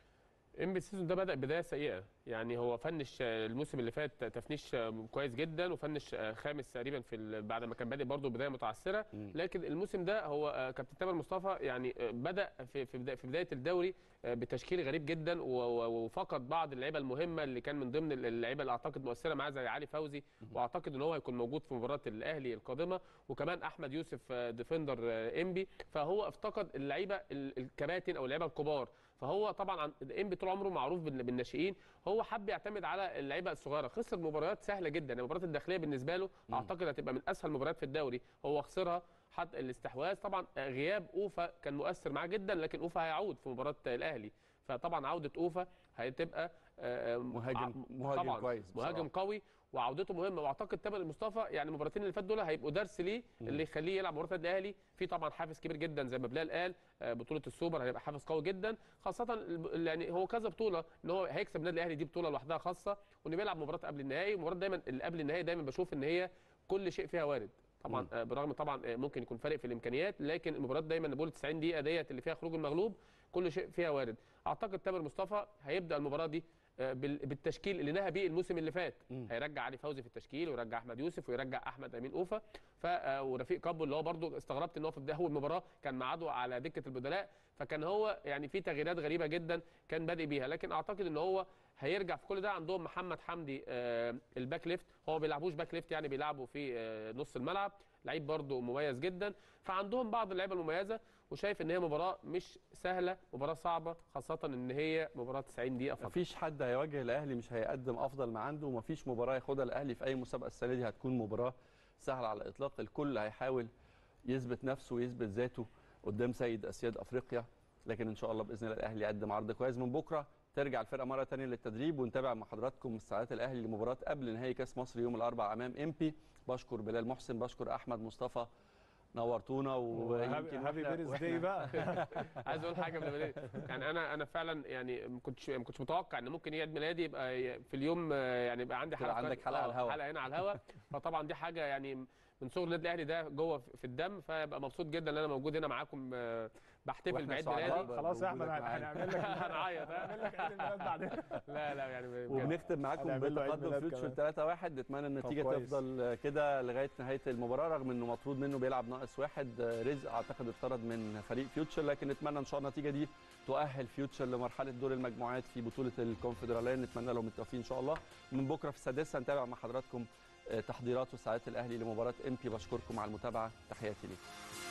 ام السيزون ده بدا بدايه سيئه يعني هو فنش آه، الموسم اللي فات تفنيش آه، كويس جدا وفنش آه، خامس تقريبا في ال- بعد ما كان بادئ برضه بدايه متعثره مم. لكن الموسم ده هو آه، كابتن تامر مصطفى يعني آه، بدا في في بدايه في بدايه الدوري آه، بتشكيل غريب جدا و- و- وفقد بعض اللعيبه المهمه اللي كان من ضمن اللعيبه اللي اعتقد مؤثره معاه زي علي فوزي واعتقد ان هو هيكون موجود في مباراه الاهلي القادمه وكمان احمد يوسف آه، ديفندر آه، انبي فهو افتقد اللعيبه ال- الكباتن او اللعيبه الكبار فهو طبعا عن- انبي طول عمره معروف بال- بالناشئين هو حب يعتمد على اللعيبه الصغيره خسر مباريات سهله جدا المباريات الداخليه بالنسبه له مم. اعتقد هتبقى من اسهل المباريات في الدوري هو خسرها حتى الاستحواذ طبعا آه، غياب اوفا كان مؤثر معاه جدا لكن اوفا هيعود في مباراه الاهلي فطبعا عوده اوفا هتبقى آه، آه، مهاجم ع- مهاجم طبعا كويس مهاجم بصراحة. قوي وعودته مهمه واعتقد تامر مصطفى يعني المباراتين اللي فاتوا دول هيبقوا درس ليه مم. اللي يخليه يلعب مباراه النادي الاهلي في طبعا حافز كبير جدا زي ما بلال قال آه، بطوله السوبر هيبقى حافز قوي جدا خاصه ال- يعني هو كذا بطوله ان هو هيكسب النادي الاهلي دي بطوله لوحدها خاصه وانه بيلعب مباراه قبل النهائي ومباراه دايما اللي قبل النهائي دايما بشوف ان هي كل شيء فيها وارد طبعا مم. آه، برغم طبعا آه، ممكن يكون فارق في الامكانيات لكن المباراه دايما بقول 90 دقيقه ديت اللي فيها خروج المغلوب كل شيء فيها وارد اعتقد تامر مصطفى هيبدا المباراه دي آه، بال- بالتشكيل اللي نهى بيه الموسم اللي فات مم. هيرجع علي فوزي في التشكيل ويرجع احمد يوسف ويرجع احمد امين اوفا ف آه، ورفيق كابو اللي هو برضو استغربت ان هو في بدايه اول مباراه كان معاده على دكه البدلاء فكان هو يعني في تغييرات غريبه جدا كان بادئ بيها لكن اعتقد ان هو هيرجع في كل ده عندهم محمد حمدي آه، الباك ليفت هو ما بيلعبوش باك ليفت يعني بيلعبوا في آه، نص الملعب لعيب برضه مميز جدا فعندهم بعض اللعيبه المميزه وشايف ان هي مباراه مش سهله مباراه صعبه خاصه ان هي مباراه 90 دقيقه فقط مفيش حد هيواجه الاهلي مش هيقدم افضل ما عنده ومفيش مباراه ياخدها الاهلي في اي مسابقه السنه دي هتكون مباراه سهله على الاطلاق الكل هيحاول يثبت نفسه ويثبت ذاته قدام سيد اسياد افريقيا لكن ان شاء الله باذن الله الاهلي يقدم عرض كويس من بكره ترجع الفرقه مره ثانيه للتدريب ونتابع مع حضراتكم استعدادات الاهلي لمباراه قبل نهائي كاس مصر يوم الاربعاء امام امبي بشكر بلال محسن بشكر احمد مصطفى نورتونا ويمكن هابي وإحنا- بيرث وإحنا- داي بقى عايز اقول حاجه قبل ما ننهي. يعني انا انا فعلا يعني ما كنتش ما كنتش متوقع ان ممكن عيد ميلادي يبقى في اليوم آه، يعني يبقى عندي تبقى حلقه عندك في- حلقة آه، على الهوا. حلقه هنا على الهوا فطبعا دي حاجه يعني من صغر النادي الاهلي ده جوه في الدم فيبقى مبسوط جدا ان انا موجود هنا معاكم آه، بحتفل وإحنا بعيد سعداء ميلادي بقى. خلاص يا احمد بوجودك معانا. هنعمل لك هنعيط هنعمل لك عيد الميلاد بعدين لا لا يعني بجد. وبنختم معاكم هنعمل له عيد بتقدم ميلاد فيوتشر كمان. 3-1 نتمنى النتيجه كويس. تفضل كده لغايه نهايه المباراه رغم انه مطرود منه بيلعب ناقص واحد رزق اعتقد اتطرد من فريق فيوتشر لكن نتمنى ان شاء الله النتيجه دي تؤهل فيوتشر لمرحله دور المجموعات في بطوله الكونفدراليه نتمنى لهم التوفيق ان شاء الله من بكره في السادسه هنتابع مع حضراتكم تحضيرات وساعات الاهلي لمباراه امبي بشكركم على المتابعه تحياتي ليكم